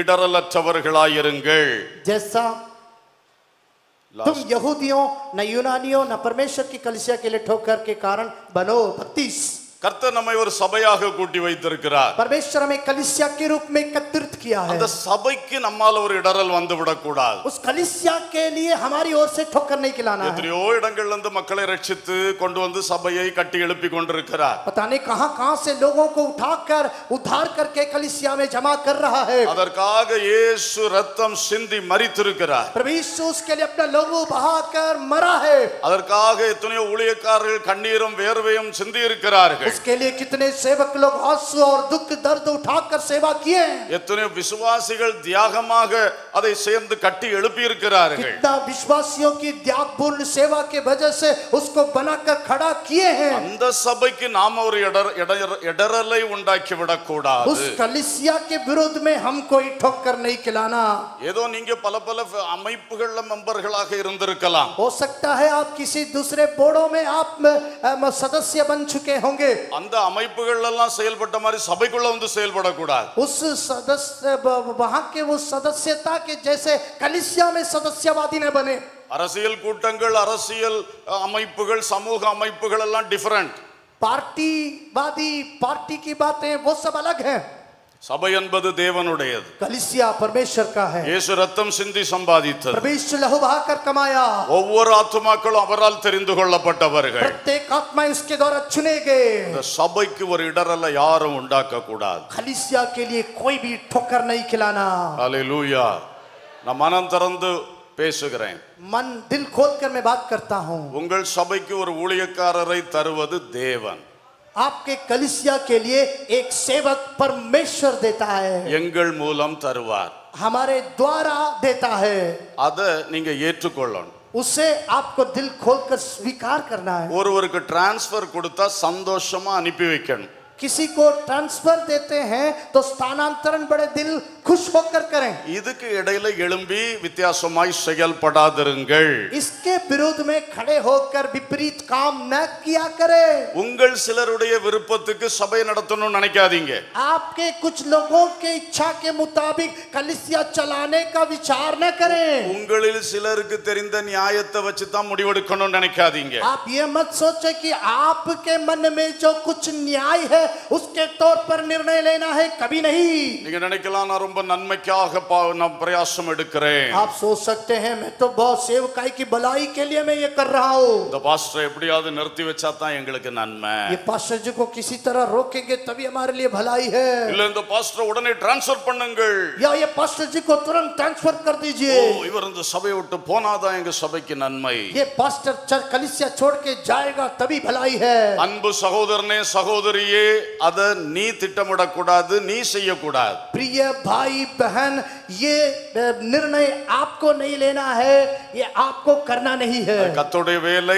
இடரலற்றவர்களாயிருங்கள் जैसा तुम यहूदियों न यूनानियों न परमेश्वर की कलिसिया के लिए ठोकर के कारण बनो बत्तीस கர்த்தர் நம்மை ஒரு சபையாக கூட்டி வைத்திருக்கிறார் परमेश्वर हमें कलिसिया के रूप में एकत्रित किया है அந்த சபைக்கு நம்மால ஒரு இடரல் வந்து விடக்கூடாது उस कलिसिया के लिए हमारी ओर से ठोकर नहीं खिलाना है எத்தனையோ இடங்கள்ல இருந்து மக்களை ரட்சித்து கொண்டு வந்து சபையை கட்டி எழுப்பி கொண்டிருக்கிறார் पता नहीं कहां कहां से लोगों को उठाकर उद्धार करके कलिसिया में जमा कर रहा है அதற்காக இயேசு ரத்தம் சிந்தி மரித்திருக்கிறார் प्रभु यीशु उसके लिए अपना लहू बहाकर मरा है அதற்காக எத்தனையோ ஊழியக்காரர்கள் கண்ணீரும் வேர்வையும் சிந்தி இருக்கிறார்கள் उसके लिए कितने सेवक लोग आंसू और दुख दर्द उठाकर सेवा किए हैं எத்தனையோ விசுவாசிகள் தியாகமாக அதை சேர்ந்து கட்டி எழுப்பி இருக்கிறார்கள் कितना विश्वासियों की त्यागपूर्ण सेवा के वजह से उसको बनाकर खड़ा किए हैं அந்த சபைக்கு நாம ஒரு இடர் இடர்- இடரலை உண்டாக்கி விடக்கூடாது उस कलिसिया के विरोध में हम कोई ठोकर नहीं खिलाना ஏதோ நீங்க பல பல ஃப- அமைப்புகள்ல மெம்பர்களாக இருந்திருக்கலாம் हो सकता है आप किसी दूसरे बोर्डों में आप अम, सदस्य बन चुके होंगे அந்த அமைப்புகள் எல்லாம் செயல்பட்ட மாதிரி சபைக்குள்ள வந்து செயல்படக்கூடாது उस सदस्य ब- वहां के वो सदस्यता के जैसे कलिसिया में सदस्यवादी न बने அரசியல் கூட்டங்கள் அரசியல் அஹ், அமைப்புகள் சமூக அமைப்புகள் எல்லாம் டிஃபரண்ட் पार्टीवादी पार्टी की बातें वो सब अलग हैं சபை என்பது தேவனுடையது कलिसिया परमेश्वर का है இயேசு ரத்தம் சிந்தி சம்பாதித்தது परमेश्वर लहू बहाकर कमाया ஒவ்வொரு ஆத்துமாக்களும் அவரால் தெரிந்து கொள்ளப்பட்டவர்கள் प्रत्येक आत्मा उसके द्वारा चुने गए இந்த சபைக்கு ஒரு இடரல்ல யாரும் உண்டாக்க கூடாது कलिसिया के लिए कोई भी ठोकर नहीं खिलाना அல்லேலூயா நான் மனம் திறந்து பேசுகிறேன் मन दिल खोल कर मैं बात करता हूँ உங்கள் சபைக்கு ஒரு ஊழியக்காரரை தருவது தேவன் आपके कलिसिया के लिए एक सेवक परमेश्वर देता है எங்கள் மூலம் தருவார் हमारे द्वारा देता है அதை நீங்க ஏற்றுக்கொள்ளணும் उसे आपको दिल खोलकर स्वीकार करना है ஒருவருக்கு டிரான்ஸ்ஃபர் கொடுத்தா சந்தோஷமா அனுப்பி வைக்கணும் किसी को ट्रांसफर देते हैं तो स्थानांतरण बड़े दिल खुश होकर करें இதுக்கு இடையில எழும்பி வித்தியாசமாய் செயல்படாதிருங்கள் इसके विरोध में खड़े होकर विपरीत काम न किया करें உங்கள் சிலருடைய விருப்பத்துக்கு சபை நடத்தணும்னு நினைக்காதீங்க आपके कुछ लोगों के इच्छा के मुताबिक कलिसिया चलाने का विचार न करें உங்களில் சிலருக்கு தெரிந்த நியாயத்தை வச்சு தான் முடிவெடுக்கணும்னு நினைக்காதீங்க आप ये मत सोचे कि आपके मन में जो कुछ न्याय है उसके तौर पर निर्णय लेना है कभी नहीं நீங்க நினைக்கலாம் நான் ரொம்ப நன்மைக்காக பா- நான் பிரயாசம் எடுக்கிறேன் आप सोच सकते हैं मैं तो बहुत सेवकाई की भलाई के लिए मैं ये कर रहा हूँ இந்த பாஸ்டரை எப்படியாவது நிறுத்தி வச்சா தான் எங்களுக்கு நன்மை ये पास्टर जी को किसी तरह रोकेंगे तभी हमारे लिए भलाई है இல்ல இந்த பாஸ்டரை உடனே டிரான்ஸ்ஃபர் பண்ணுங்கள் या ये पास्टर जी को तुरंत ट्रांसफर कर ஓ दीजिए இவர் இந்த சபையை விட்டு போனாதான் எங்க சபைக்கு நன்மை ये पास्टर चर कलिसिया छोड़ के जाएगा तभी भलाई है அன்பு சகோதரனே சகோதரியே அதை நீ திட்டமிடக்கூடாது நீ செய்யக்கூடாது प्रिय भाई बहन ये अ, निर्णय आपको नहीं लेना है ये आपको करना नहीं है கத்தருடைய வேலை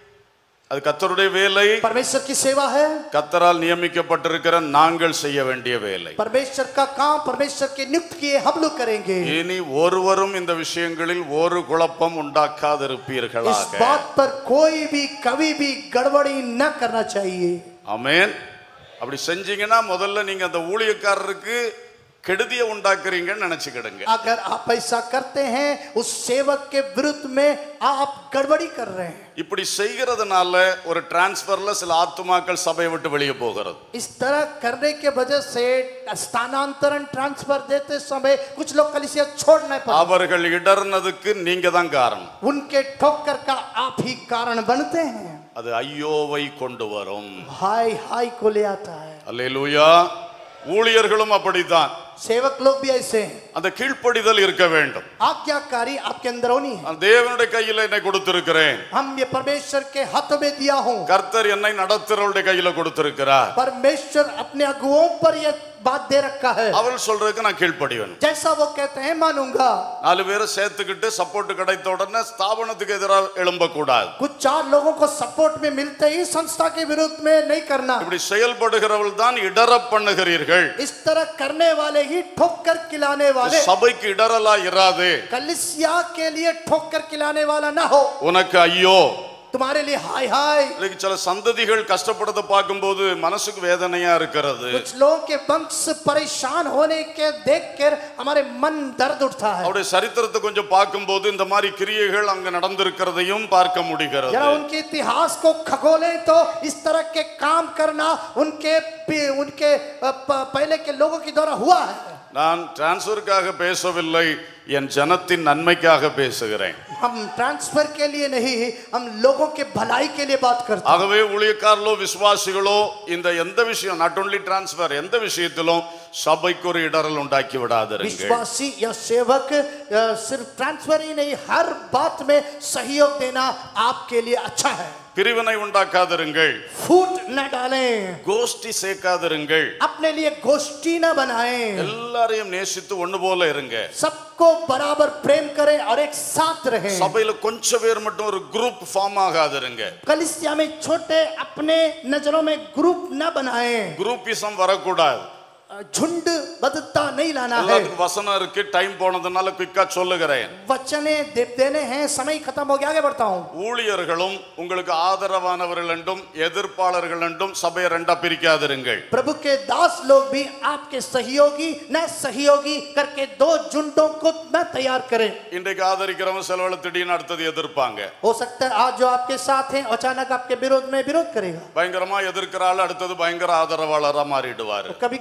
அது கத்தருடைய வேலை परमेश्वर की सेवा है கத்தரால் நியமிக்கப்பட்டிருக்கிற நாங்கள் செய்ய வேண்டிய வேலை परमेश्वर का काम परमेश्वर के नियुक्त किए हम लोग करेंगे இனி ஒருவரும் இந்த விஷயங்களில் ஒரு குழப்பம் इस உண்டாக்காதிருப்பீர்களாக बात पर कोई भी कभी भी गड़बड़ी न करना चाहिए ஆமென் அப்படி செஞ்சீங்கன்னா முதல்ல நீங்க அந்த ஊழியக்காரருக்கு கெடுதியை உண்டாக்குறீங்கன்னு நினைச்சுக்கிடுங்க अगर आप ऐसा करते हैं उस सेवक के विरुद्ध में आप गड़बड़ी कर रहे हैं இப்படி செய்கிறதுனால ஒரு டிரான்ஸ்ஃபர்ல சில ஆத்துமாக்கள் சபையை விட்டு வெளியே போகிறது इस तरह करने के वजह से स्थानांतरण ट्रांसफर देते समय कुछ लोग कलिसिया छोड़ने पर அவர்கள் இடர்னதுக்கு நீங்க தான் காரணம் उनके ठोकर का आप ही कारण बनते हैं அது ஐயோவை கொண்டு வரும் हाय हाय को ले आता है அல்லேலூயா ஊழியர்களும் அப்படித்தான் सेवक लोग भी ऐसे हैं அந்த கீழ்ப்படிதல் இருக்க வேண்டும் आज्ञाकारी आपके अंदर होनी है நான் தேவனுடைய கையில என்னை கொடுத்திருக்கிறேன் हम ये परमेश्वर के हाथों में दिया हूं கர்த்தர் என்னை நடத்துறவருடைய கையில கொடுத்திருக்கிறார் परमेश्वर अपने अगुओं पर ये बात दे रखा है அவள் சொல்றதுக்கு நான் கீழ்ப்படிவேன் जैसा वो कहते हैं मानूंगा நாலு பேரை சேர்த்துக்கிட்டு சப்போர்ட் கிடைத்த உடனே ஸ்தாபனத்துக்கு எதிராக எழும்பக்கூடாது कुछ चार लोगों को सपोर्ट में मिलते ही संस्था के विरुद्ध में नहीं करना இப்படி செயல்படுகிறவள் தான் இடற பண்ணுகிறீர்கள் इस तरह करने वाले ही ठोकर खिलाने वाले சபைக்கு இடரலா இராது कलिसिया के लिए ठोकर खिलाने वाला ना हो உனக்கு ஐயோ तुम्हारे लिए हाय हाय இன்னைக்கு சில சந்ததிகள் கஷ்டப்படுறத பார்க்கும்போது மனசுக்கு வேதனையா இருக்கிறது कुछ लोगों के वंश परेशान होने के देख कर हमारे मन दर्द उठता है அவருடைய சரித்திரத்தை கொஞ்சம் பார்க்கும்போது இந்த மாதிரி கிரியைகள் அங்க நடந்திருக்கிறதையும் பார்க்க முடிகிறது जरा उनके इतिहास को खगोले तो इस तरह के काम करना उनके उनके अ, प- पहले के लोगों के द्वारा हुआ है நான் டிரான்ஸ்ஃபருக்காக பேசவில்லை என் ஜனத்தின் நன்மைக்காக பேசுகிறேன் हम ट्रांसफर के लिए नहीं हम लोगों के भलाई के लिए बात करते हैं ஆகவே ஊழியக்காரலோ விசுவாசிகளோ இந்த எந்த விஷயம் நாட் ஒன்லி டிரான்ஸ்ஃபர் எந்த விஷயத்திலும் சபைக்கு ஒரு இடரல் உண்டாக்கி விடாதிருங்கள் विश्वासी या सेवक अ, सिर्फ ट्रांसफर ही नहीं हर बात में सहयोग देना आपके लिए अच्छा है பிரிவினை உண்டாக்காதிருங்கள் फूट न डालें கோஷ்டி சேர்க்காதிருங்கள் अपने लिए गोष्ठी न बनाएं எல்லாரையும் நேசித்து ஒண்ணு போல இருங்க सबको बराबर प्रेम करें और एक साथ रहें சபையில கொஞ்சம் பேர் மட்டும் ஒரு குரூப் ஃபார்ம் ஆகாதிருங்க कलिसिया में छोटे अपने नजरों में ग्रुप न बनाएं குரூப்பிசம் வரக்கூடாது झुंड बदता नहीं लाना है எல்லாத்துக்கும் வசனம் இருக்கு டைம் போனதுனால குயிக்கா சொல்லுகிறேன் वचने दे, देने हैं समय खत्म हो गया आगे बढ़ता हूँ ஊழியர்களும் உங்களுக்கு ஆதரவானவர்கள் என்றும் எதிர்ப்பாளர்கள் என்றும் சபையை ரெண்டா பிரிக்காதிருங்கள் प्रभु के दास लोग भी आपके सहयोगी न सहयोगी करके दो झुंडों को न तैयार करें இன்றைக்கு ஆதரிக்கிறவங்க செலவுல திடீர்னு அடுத்தது எதிர்ப்பாங்க हो सकता है आज जो आपके साथ हैं अचानक आपके विरोध में विरोध करेगा பயங்கரமா எதிர்க்கிற ஆள் அடுத்தது பயங்கர ஆதரவாளரா மாறிடுவாரு कभी कभी जो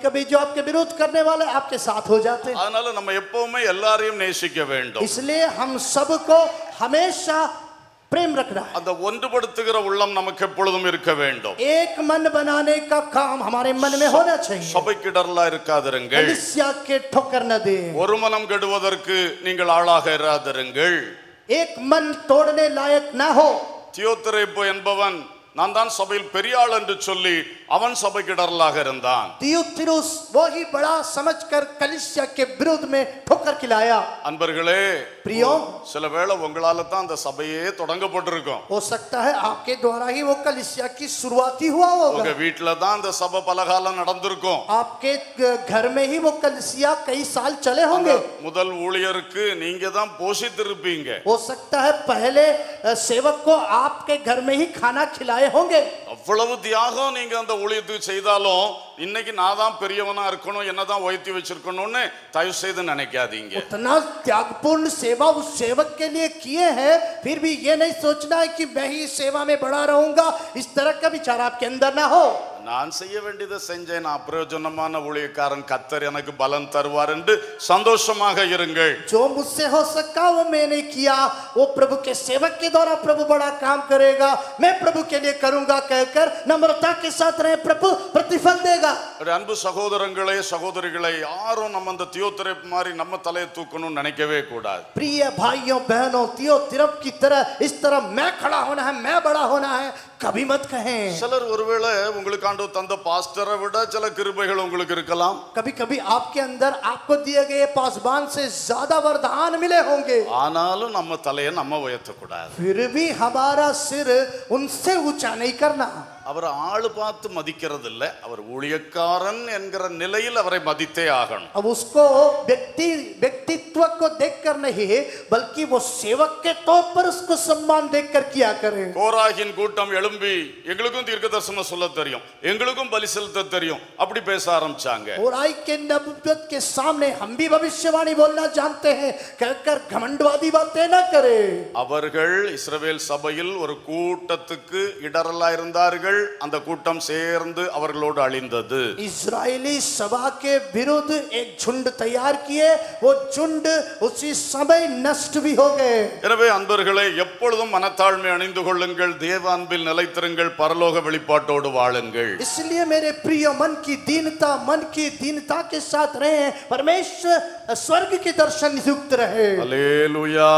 आपके विरोध करने वाले आपके साथ हो जाते हैं அதனால நம்ம எப்பவுமே எல்லாரையும் நேசிக்க வேண்டும் इसलिए हम सबको हमेशा प्रेम रखना है அந்த ஒன்றுபடுத்துகிற உள்ளம் நமக்கு எப்பொழுதும் இருக்க வேண்டும் एक मन बनाने का काम हमारे मन में होना चाहिए சபைக்கிடர்லா இருக்காதிருங்கள் कलिसिया के ठोकर न दे ஒரு மனம் கெடுவதற்கு நீங்கள் ஆளாக இராதிருங்கள் एक मन तोड़ने लायक ना हो தியோத்திரேப்பு என்பவன் நான் தான் சபையில் பெரிய ஆள் என்று சொல்லி அவன் சபைக்கிடரலாக இருந்தான் तिरुस वो ही बड़ा समझकर कलिसिया के विरोध में ठोकर खिलाया அன்பர்களே प्रियो சில வேளை உங்களால தான் அந்த சபையே தொடங்கப்பட்டிருக்கும் हो सकता है आपके द्वारा ही वो कलिसिया की शुरुआत ही हुआ உங்க होगा வீட்டுல தான் அந்த சபை பலகாலம் நடந்திருக்கும் आपके घर में ही वो कलिसिया कई साल चले அந்த होंगे முதல் ஊழியருக்கு நீங்க தான் போஷித்திருப்பீங்க हो सकता है पहले अ, सेवक को आपके घर में ही खाना खिलाए होंगे அவ்வளவு தியாகம் நீங்க அந்த ஊழியத்துக்கு செய்தாலும் இன்னைக்கு நான் தான் பெரியவனா இருக்கணும் என்னதான் உயர்த்தி வச்சிருக்கணும்னு தயவு செய்து நினைக்காதீங்க उतना त्यागपूर्ण सेवा उस सेवक के लिए किए हैं फिर भी ये नहीं सोचना है कि मैं ही सेवा में बड़ा रहूंगा इस तरह का विचार आपके अंदर ना हो நான் செய்ய வேண்டியதை செஞ்சேன் நான் பிரயோஜனமான ஊழியக்காரன் கத்தர் எனக்கு பலன் தருவார் என்று சந்தோஷமாக இருங்கள் जो मुझसे हो सका वो मैंने किया वो प्रभु के सेवक के द्वारा प्रभु बड़ा काम करेगा मैं प्रभु के लिए करूंगा कहकर नम्रता के साथ रहे प्रभु प्रतिफल देगा ஒரு அன்பு சகோதரங்களே சகோதரிகளை யாரும் நம்ம அந்த தியோத்திரை மாதிரி நம்ம தலையை தூக்கணும்னு நினைக்கவே கூடாது प्रिय भाइयों बहनों तियो तिरप की तरह इस तरह मैं खड़ा होना है मैं बड़ा होना है कभी मत कहें சிலர் ஒருவேளை உங்களுக்கு ஆண்டு தந்த பாஸ்டரை விட சில கிருபைகள் உங்களுக்கு இருக்கலாம் कभी कभी आपके अंदर आपको दिए गए पासबान से ज्यादा वरदान मिले होंगे ஆனாலும் நம்ம தலையை நம்ம உயர்த்தக்கூடாது फिर भी हमारा सिर उनसे ऊंचा नहीं करना அவர் ஆளு பார்த்து மதிக்கிறது இல்ல அவர் ஊழியக்காரன் என்கிற நிலையில் அவரை மதித்தே ஆகணும் अब उसको व्यक्ति व्यक्तित्व को देखकर नहीं बल्कि वो सेवक के तौर पर उसको सम्मान देखकर किया करें கோராகின் கூட்டம் எழும்பி எங்களுக்கும் தீர்க்க தரிசனம் சொல்ல தெரியும் எங்களுக்கும் பலி செலுத்த தெரியும் அப்படி பேச ஆரம்பிச்சாங்க और आई के नबूवत के सामने हम भी भविष्यवाणी बोलना जानते हैं कहकर घमंडवादी बातें न करें அவர்கள் இஸ்ரவேல் சபையில் ஒரு கூட்டத்துக்கு இடரலா இருந்தார்கள் அந்த கூட்டம் சேர்ந்து அவர்களோடு அழிந்தது इजरायली सभा के विरुद्ध एक झुंड तैयार किए वो झुंड उसी समय नष्ट भी हो गए எனவே அன்பர்களே எப்பொழுதும் மனத்தாழ்மை அணிந்து கொள்ளுங்கள் தேவ அன்பில் நிலைத்திருங்கள் பரலோக வெளிப்பாட்டோடு வாழுங்கள் इसलिए मेरे प्रिय मन की दीनता मन की दीनता के साथ रहे परमेश्वर स्वर्ग के दर्शन युक्त रहे அல்லேலூயா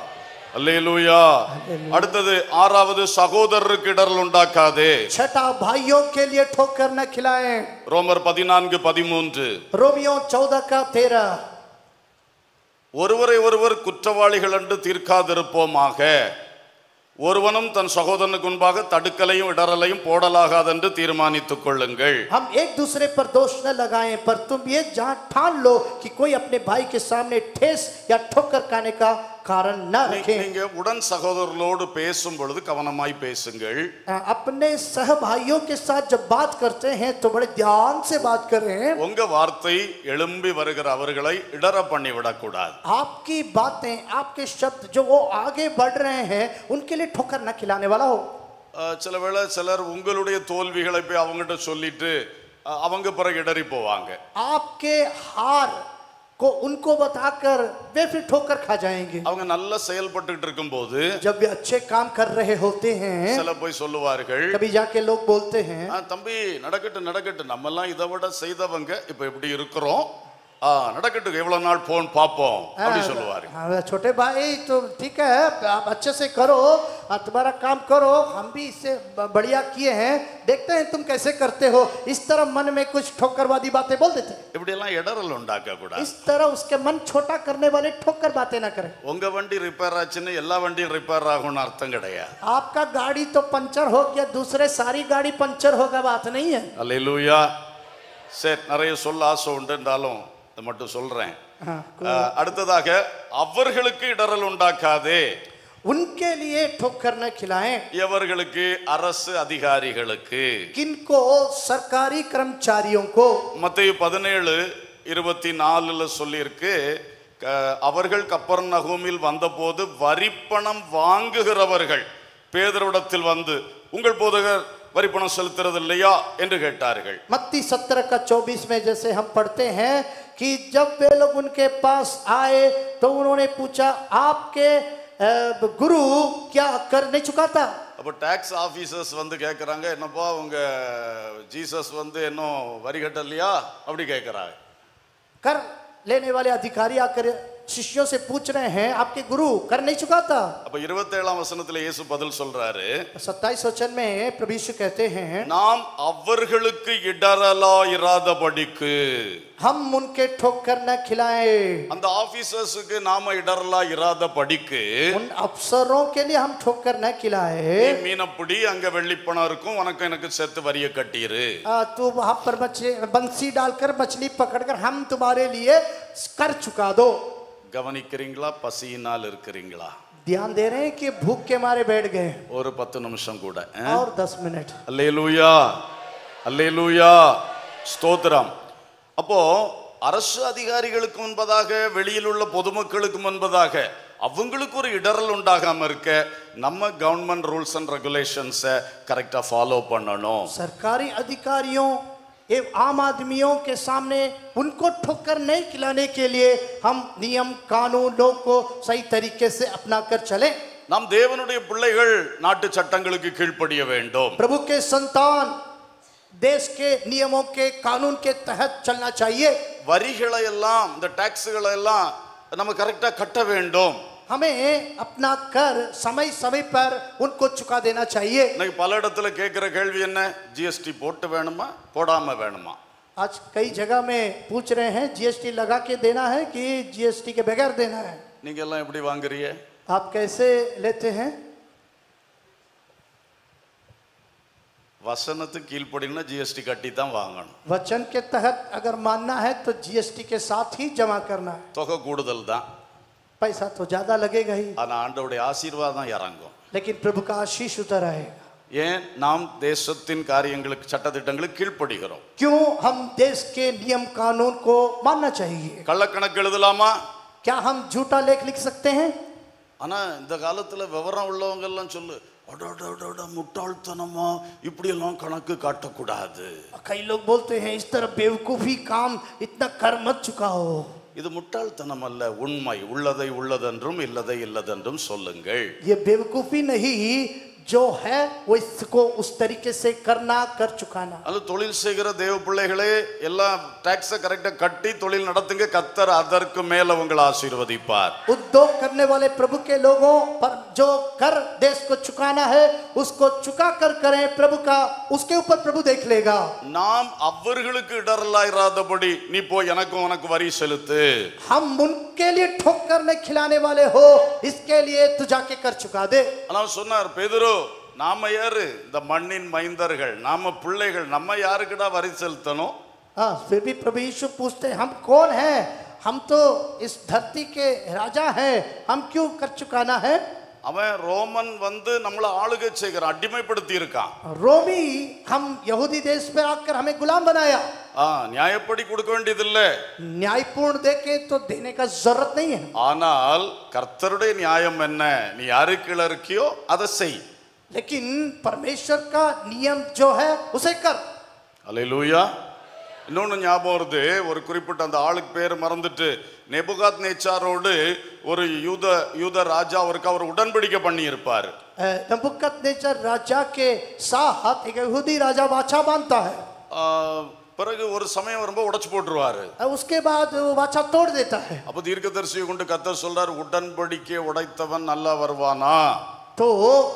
அல்லேலூயா அடுத்தது ஆறாவது சகோதரருக்கு இடரல் உண்டாக்காதே छठा भाइयों के लिए ठोकर न खिलाएं ரோமர் பதினான்கு பதிமூன்று रोमियो चौदह का तेरह ஒருவரை ஒருவர் குற்றவாளிகள் என்று தீர்க்காதிருப்போமாக ஒருவனும் தன் சகோதரனுக்கு முன்பாக தடுக்கலையும் இடரலையும் போடலாகாதென்று தீர்மானித்துக் கொள்ளுங்கள் हम एक दूसरे पर दोष न लगाएं पर तुम ये जान ठान लो कि कोई अपने भाई के सामने ठेस या ठोकर खाने का कारण न நீ- रखे நீங்க உடன் சகோதரர்களோடு பேசும் பொழுது கவனமாய் பேசுங்கள் अपने सह भाइयों के साथ जब बात करते हैं तो बड़े ध्यान से बात करें உங்க வார்த்தை எழும்பி வருகிற அவர்களை இடற பண்ணி விடக்கூடாது आपकी बातें आपके शब्द जो वो आगे बढ़ रहे हैं उनके लिए ठोकर न खिलाने वाला हो அஹ், சில வேளை சிலர் உங்களுடைய தோல்விகளை போய் அவங்ககிட்ட சொல்லிட்டு அஹ், அவங்க பிறகு இடறி போவாங்க आपके हार को उनको बताकर वे फिर ठोकर खा जाएंगे அவங்க நல்லா செயல்பட்டுட்டு இருக்கும்போது जब वे अच्छे काम कर रहे होते हैं சில போய் சொல்லுவார்கள் कभी जाके लोग बोलते हैं "ஆ, தம்பி நடக்கட்டும் நடக்கட்டும் நம்ம எல்லாம் இதை விட செய்தவங்க இப்ப எப்படி இருக்கிறோம் ஆ, நடக்கட்டும் எவ்வளவு நாள் போன் பார்ப்போம் அப்படி சொல்லுவாரு हाँ, छोटे भाई तो ठीक है आप अच्छे से करो और तुम्हारा काम करो हम भी इससे ब- बढ़िया किए हैं देखते हैं तुम कैसे करते हो इस तरह मन में कुछ ठोकरवादी बातें बोल देते हैं। இப்படி எல்லாம் இடரல் உண்டாக்க கூடாது इस तरह उसके मन छोटा करने वाले ठोकर बातें ना करें உங்க வண்டி ரிப்பேர் ஆச்சுன்னு எல்லா வண்டியும் ரிப்பேர் ஆகும்னு அர்த்தம் கிடையாது आपका गाड़ी तो पंचर हो गया दूसरे सारी गाड़ी पंचर होगा बात नहीं है அல்லேலூயா சரி நிறைய சொல்ல ஆசை உண்டுன்றாலும் இதை மட்டும் சொல்றேன் हाँ, ஆ, அடுத்ததாக அவர்களுக்கு இடரல் உண்டாக்காதே उनके लिए ठोकर न खिलाएं எவர்களுக்கு அரசு அதிகாரிகளுக்கு किनको सरकारी कर्मचारियों को மத்திய பதினேழு இருபத்தி நாலுல சொல்லியிருக்கு க- அவர்கள் கப்பர் நகூமில் வந்தபோது வரிப்பணம் வாங்குகிறவர்கள் பேதரிடத்தில் வந்து உங்கள் போதகர் வரி பணம் செலுத்துறது இல்லையா என்று கேட்டார்கள் मत्ती सत्रह का चौबीस में जैसे हम पढ़ते हैं कि जब वे लोग उनके पास आए तो उन्होंने पूछा आपके अ, गुरु क्या कर नहीं चुकाता அப்போ டாக்ஸ் ஆபீசர்ஸ் வந்து கேட்குறாங்க என்னப்பா உங்க ஜீசஸ் வந்து இன்னும் வரி கட்டலையா அப்படி கேட்குறாங்க कर लेने वाले अधिकारी आकर शिष्यों से पूछ रहे हैं आपके गुरु कर नहीं चुकाता அப்ப இருபத்தேழாம் வசனத்துல இயேசு பதில் சொல்றாரு सत्ताईस वचन में प्रभु यीशु कहते हैं நாம் அவர்களுக்கு இடரலா இராதபடிக்கு हम उनके ठोकर न खिलाए அந்த ஆபீசர்ஸுக்கு நாம இடரலா இராதபடிக்கு उन अफसरों के लिए हम ठोकर न खिलाए நீ மீனப்பிடி அங்க வெள்ளிப்பணம் இருக்கும் உனக்கு எனக்கு சேர்த்து வரிய கட்டிரு आ, तू वहां पर मछली बंसी डालकर मछली पकड़कर हम तुम्हारे लिए कर चुका दो கவனிக்கிறீங்களா பசியினால் இருக்கிறீங்களா ध्यान दे रहे हैं कि भूख के मारे बैठ गए ஒரு பத்து நிமிஷம் கூட और दस मिनट அல்லேலூயா அல்லேலூயா ஸ்தோத்திரம் அப்போ அரசு அதிகாரிகளுக்கு முன்பதாக வெளியில் உள்ள பொதுமக்களுக்கு முன்பதாக அவங்களுக்கு ஒரு இடரல் உண்டாகாம இருக்க நம்ம கவர்மெண்ட் ரூல்ஸ் அண்ட் ரெகுலேஷன்ஸை கரெக்டா ஃபாலோ பண்ணணும் सरकारी अधिकारियों एवं आम आदमियों के सामने उनको ठोकर नहीं खिलाने के लिए हम नियम कानूनों को सही तरीके से अपना कर चले நாம் தேவனுடைய பிள்ளைகள் நாட்டு சட்டங்களுக்கு கீழ்ப்படிய வேண்டும் प्रभु के संतान देश के नियमों के कानून के तहत चलना चाहिए வரிகளை எல்லாம் இந்த டாக்ஸுகளை எல்லாம் நம்ம கரெக்டா கட்ட வேண்டும் हमें अपना कर समय समय पर उनको चुका देना चाहिए இன்னைக்கு பல இடத்துல கேட்கிற கேள்வி என்ன ஜிஎஸ்டி போட்டு வேணுமா போடாம வேணுமா आज कई जगह में पूछ रहे हैं जीएसटी लगा के देना है कि जीएसटी के बगैर देना है நீங்க எல்லாம் எப்படி வாங்குறீங்க आप कैसे लेते हैं வசனத்துக்கு கீழ்ப்படினா ஜிஎஸ்டி கட்டி தான் வாங்கணும் वचन के तहत अगर मानना है तो जीएसटी के साथ ही जमा करना है தொகை கூடுதல் தான் पैसा तो ज्यादा लगेगा ही ஆனா ஆண்டவுடைய ஆசீர்வாதம் இறங்கும் लेकिन प्रभु का आशीष उतर आएगा ஏன் நாம் தேசத்தின் காரியங்களுக்கு சட்டத்திட்டங்களுக்கு கீழ்ப்படுகிறோம் क्यों हम देश के नियम कानून को मानना चाहिए கள்ளக்கணக்கு எழுதலாமா क्या हम झूठा लेख लिख सकते हैं ஆனா இந்த காலத்துல விவரம் உள்ளவங்க எல்லாம் சொல்லு அடடடட முட்டாள்தனமா இப்படி எல்லாம் கணக்கு காட்டக்கூடாது कई लोग बोलते हैं इस तरह बेवकूफी काम इतना कर मत चुका हो இது முட்டாள்தனம் அல்ல உண்மை உள்ளதை உள்ளதென்றும் இல்லதை இல்லதென்றும் சொல்லுங்கள் ये बेवकूफी नहीं जो है वो इसको उस तरीके से करना कर चुकाना அது தொழில் செய்கிற தேவ பிள்ளைகளே எல்லாம் டாக்ஸை கரெக்டா கட்டி தொழில் நடத்துங்க கத்தர் அதற்கு மேல உங்களை ஆசீர்வதிப்பார் उद्योग करने वाले प्रभु के लोगों पर जो कर देश को चुकाना है उसको चुका कर करें प्रभु का उसके ऊपर प्रभु देख लेगा நாம் அவர்களுக்கு இடரலாயிராதபடி நீ போய் எனக்கும் உனக்கு வரி செலுத்து हम उनके लिए ठोकर नहीं खिलाने वाले हो इसके लिए तू जाके कर चुका दे ஆனால் சொன்னார் பேதுரு நாம யாரு இந்த மண்ணின் மைந்தர்கள் நாம பிள்ளைகள் நம்ம யாருக்குடா வரி செலுத்தணும் हाँ फिर भी प्रभु यीशु पूछते हैं हम कौन हैं हम तो इस धरती के राजा हैं हम क्यों कर चुकाना है அவன் ரோமன் வந்து நம்மளை ஆளுகை செய்கிறான் அடிமைப்படுத்தி இருக்கான் रोमी हम यहूदी देश पे आकर हमें गुलाम बनाया ஆ நியாயப்படி கொடுக்க வேண்டியதில்ல न्यायपूर्ण देके तो देने का जरूरत नहीं है ஆனால் கர்த்தருடைய நியாயம் என்ன நீ யாருக்கு இருக்கியோ அதை செய் लेकिन परमेश्वर का नियम जो है उसे कर அல்லேலூயா இன்னொன்று ஞாபகம் வருது ஒரு குறிப்பிட்ட அந்த ஆளுக்கு பேர் மறந்துட்டு நெபுகாத் நேச்சாரோடு ஒரு யூத யூத ராஜா அவருக்கு அவர் உடன்படிக்கை பண்ணி இருப்பார் नबुकत नेचर राजा के साथ एक यहूदी राजा वाचा बांधता है பிறகு ஒரு சமயம் வரும்போது உடைச்சு போட்டுருவாரு और उसके बाद वो वाचा तोड़ देता है அப்போ தீர்க்கதரிசியை கொண்டு கத்தர் சொல்றார் உடன்படிக்கை உடைத்தவன் நல்லா வருவானா तो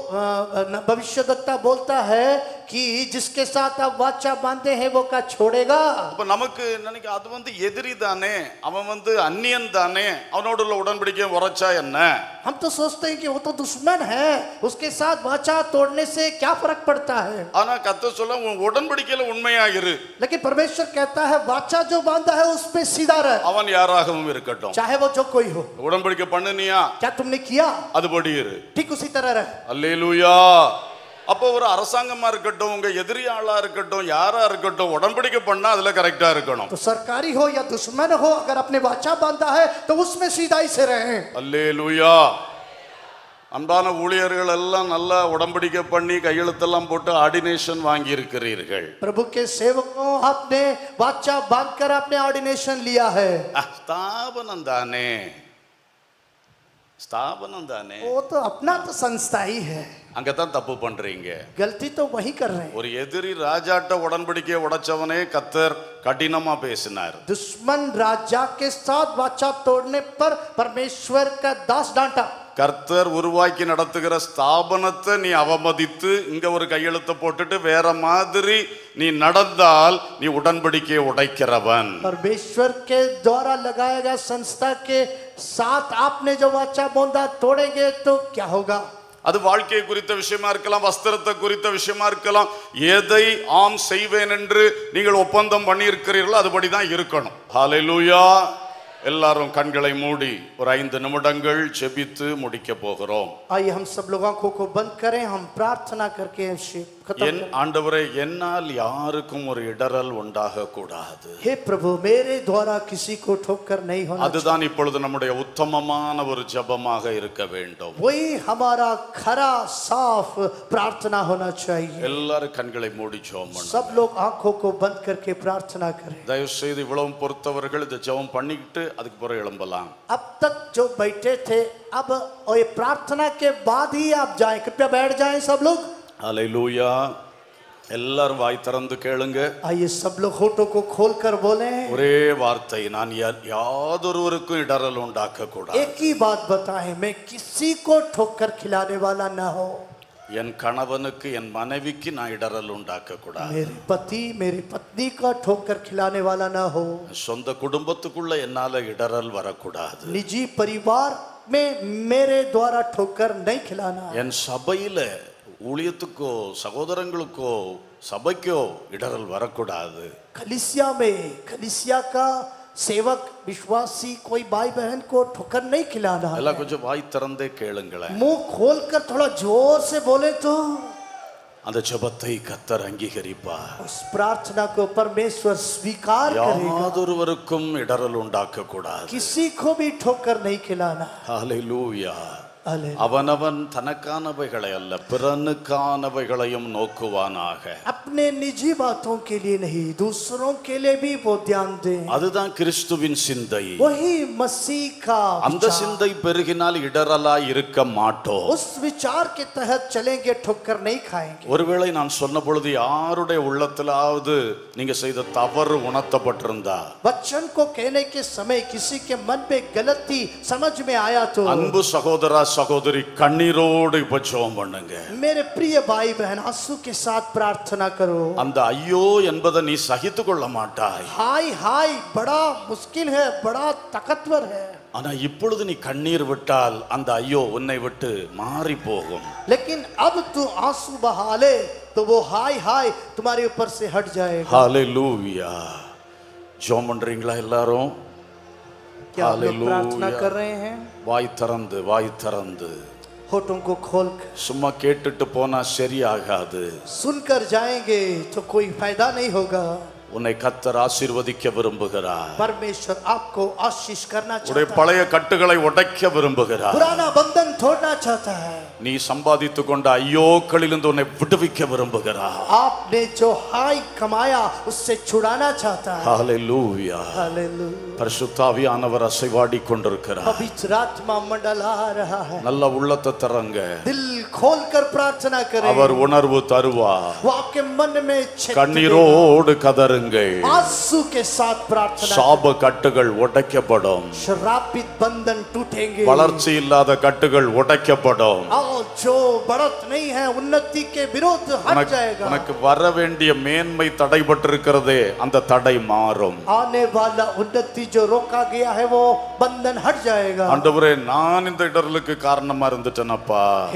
अ, भविष्यदत्ता बोलता है कि जिसके साथ आप वाचा बांधे हैं वो क्या छोड़ेगा அப்ப நமக்கு நினைக்க அது வந்து எதிரி தானே அவன் வந்து அந்நியன் தானே அவனோட உள்ள உடன்படிக்கையை உரைச்சா என்ன हम तो सोचते हैं कि वो तो दुश्मन है उसके साथ वाचा तोड़ने से क्या फर्क पड़ता है ஆனா கத்த சொல்ல உன் உடன்படிக்கையில உண்மையாகிரு लेकिन परमेश्वर कहता है वाचा जो बांधा है उस पे सीधा रह அவன் யாராகவும் இருக்கட்டும் चाहे वो जो कोई हो உடன்படிக்கை பண்ணுனியா क्या तुमने किया அதுபடி இரு ठीक उसी तरह रह அல்லேலூயா அப்போ ஒரு அரசாங்கமா இருக்கட்டும் உங்க எதிரி ஆளா இருக்கட்டும் யாரா இருக்கட்டும் உடன்படிக்கை பண்ணா அதுல கரெக்டா இருக்கணும் तो सरकारी हो या दुश्मन हो अगर अपने वाचा बांधा है तो उसमें सीधाई से रहें அல்லேலூயா அன்பான ஊழியர்கள் எல்லாம் நல்லா உடம்படிக்கை பண்ணி கையெழுத்தெல்லாம் போட்டு ஆர்டினேஷன் வாங்கி இருக்கிறீர்கள் प्रभु के सेवकों आपने वाचा बांधकर आपने ऑर्डिनेशन लिया है ஸ்தாபனம் தானே ஸ்தாபனம் தானே वो तो अपना तो संस्था ही है அங்கதான் தப்பு பண்றீங்க गलती तो वही कर रहे हैं ஒரு எதிரி ராஜாட்ட உடன்படிக்கையை உடைச்சவனே கத்தர் கடினமா பேசினார் दुश्मन राजा के साथ वाचा तोड़ने पर परमेश्वर का दास डांटा கர்த்தர் உருவாக்கி நடத்துகிற ஸ்தாபனத்தை நீ அவமதித்து இங்க ஒரு கையெழுத்தை போட்டுட்டு வேற மாதிரி நீ நடந்தால் நீ உடன்படிக்கையை உடைக்கிறவன் परमेश्वर के द्वारा लगाया गया संस्था के साथ आपने जो वाचा बोंदा तोड़ेंगे तो क्या होगा அது வாழ்க்கையை குறித்த விஷயமா இருக்கலாம் வஸ்திரத்தை குறித்த விஷயமா இருக்கலாம் எதை ஆம் செய்வேன் என்று நீங்கள் ஒப்பந்தம் பண்ணியிருக்கிறீர்களோ அதுபடி தான் இருக்கணும் ஹalleluya எல்லாரும் கண்களை மூடி ஒரு ஐந்து நிமிடங்கள் ஜெபித்து முடிக்க போகிறோம் आइए हम सब लोग आंखों को बंद करें हम प्रार्थना करके इसे खत्म என் करें ஆண்டவரே என்னால் யாருக்கும் ஒரு இடரல் உண்டாக கூடாது हे प्रभु मेरे द्वारा किसी को ठोकर नहीं होना அதுதான் இப்பொழுது நம்முடைய உத்தமமான ஒரு ஜெபமாக இருக்க வேண்டும் वही हमारा खरा साफ प्रार्थना होना चाहिए எல்லாரும் கண்களை மூடி ஜெபம் பண்ணுங்க. सब लोग आंखों को बंद करके प्रार्थना करें தயவு செய்து இவ்வளவு பொறுத்தவர்கள் இந்த ஜெபம் பண்ணிக்கிட்டு அதுக்கு பிறகு எழும்பலாம் अब तक जो बैठे थे अब और ये प्रार्थना के बाद ही आप जाएं कृपया बैठ जाएं सब लोग அலைலூயா எல்லாரும் வாய் திறந்து கேளுங்க आइए सब लोग होठों को खोल कर बोले ஒரே வார்த்தை நான் யா- யாதொருவருக்கும் இடரல் உண்டாக்க கூடாது एक ही बात बताएं मैं किसी को ठोकर खिलाने वाला ना हो என் கணவனுக்கு என் மனைவிக்கு நான் இடரல் உண்டாக்க கூடாது मेरे पति मेरी पत्नी का ठोकर खिलाने वाला ना हो சொந்த குடும்பத்துக்குள்ள என்னால இடரல் வரக்கூடாது निजी परिवार में मेरे द्वारा ठोकर नहीं खिलाना என் சபையில ஊழியத்துக்கோ சகோதரங்களுக்கோ சபைக்கோ இடரல் வரக்கூடாது कलिसिया में कलिसिया का सेवक विश्वासी कोई भाई बहन को ठोकर नहीं खिलाना है। எல்லாம் கொஞ்சம் வாய் திறந்தே கேளுங்களேன் मुंह खोल कर थोड़ा जोर से बोले तो அந்த ஜெபத்தை கத்தர் அங்கீகரிப்பார் उस प्रार्थना को परमेश्वर स्वीकार करेगा யாதொருவருக்கும் இடரல் உண்டாக்க கூடாது किसी को भी ठोकर नहीं खिलाना ஹalleluya हालेलुया। அவனவன் தனக்கானவைகளை அல்ல பிறனுக்கானவைகளையும் நோக்குவானாக अपने निजी बातों के लिए नहीं दूसरों के लिए भी वो ध्यान दें அதுதான் கிறிஸ்துவின் சிந்தை वही मसीह का அந்த विचार। சிந்தை பெருகினால் இடரலாய் இருக்க மாட்டோம் उस विचार के तहत चलेंगे ठोकर नहीं खाएंगे ஒருவேளை நான் சொன்ன பொழுது யாருடைய உள்ளத்திலாவது நீங்க செய்த தவறு உணர்த்தப்பட்டிருந்தா वचन को कहने के समय किसी के मन में गलती समझ में आया तो அன்பு சகோதரா சகோதரி கண்ணீரோடு இப்ப ஜெபம் பண்ணுங்க मेरे प्रिय भाई बहन आंसू के साथ प्रार्थना करो அந்த ஐயோ என்பதை நீ சகித்து கொள்ள மாட்டாய் हाय हाय बड़ा मुश्किल है बड़ा ताकतवर है ஆனா இப்பொழுது நீ கண்ணீர் விட்டால் அந்த ஐயோ உன்னை விட்டு மாறி போகும் लेकिन अब तू आंसू बहा ले तो वो हाय हाय तुम्हारे ऊपर से हट जाएगा ஹalleluya ஜெபம் பண்றீங்களா எல்லாரும் क्या आप लोग प्रार्थना Hallelujah. कर रहे हैं வாய் திறந்து வாய் திறந்து होठों को खोल कर சும்மா கேட்டுட்டு போனா சரியாகாது सुनकर जाएंगे तो कोई फायदा नहीं होगा உன்னை கத்தர் ஆசீர்வதிக்க விரும்புகிறார் परमेश्वर आपको आशीष करना உடைய चाहता है பழைய கட்டுகளை உடைக்க விரும்புகிறார் पुराना बंधन तोड़ना चाहता है நீ சம்பாதித்து கொண்ட ஐயோக்களிலிருந்து உன்னை விடுவிக்க விரும்புகிறார் आपने जो हाय कमाया उससे छुड़ाना चाहता है ஹalleluya हालेलुया பரிசுத்தாவியானவர் அசைவாடி கொண்டிருக்கிறார் पवित्र आत्मा मंडला रहा है நல்ல உள்ளத்தை தரங்க दिल खोल कर प्रार्थना करें அவர் உணர்வு தருவார் वो आपके मन में छेद கண்ணீரோடு கதறுங்கள் देगा। आंसू के साथ प्रार्थना சாப கட்டுகள் உடைக்கப்படும் श्रापित बंधन टूटेंगे வளர்ச்சி இல்லாத கட்டுகள் உடைக்கப்படும் आओ जो बढ़त नहीं है उन्नति के विरोध हट உனக்கு जाएगा உனக்கு வர வேண்டிய மேன்மை தடைபட்டிருக்கிறதே அந்த தடை மாறும் आने वाला उन्नति जो रोका गया है वो बंधन हट जाएगा ஆண்டவரே நான் இந்த இடரலுக்கு காரணமா இருந்துட்டேனப்பா हे प्रभु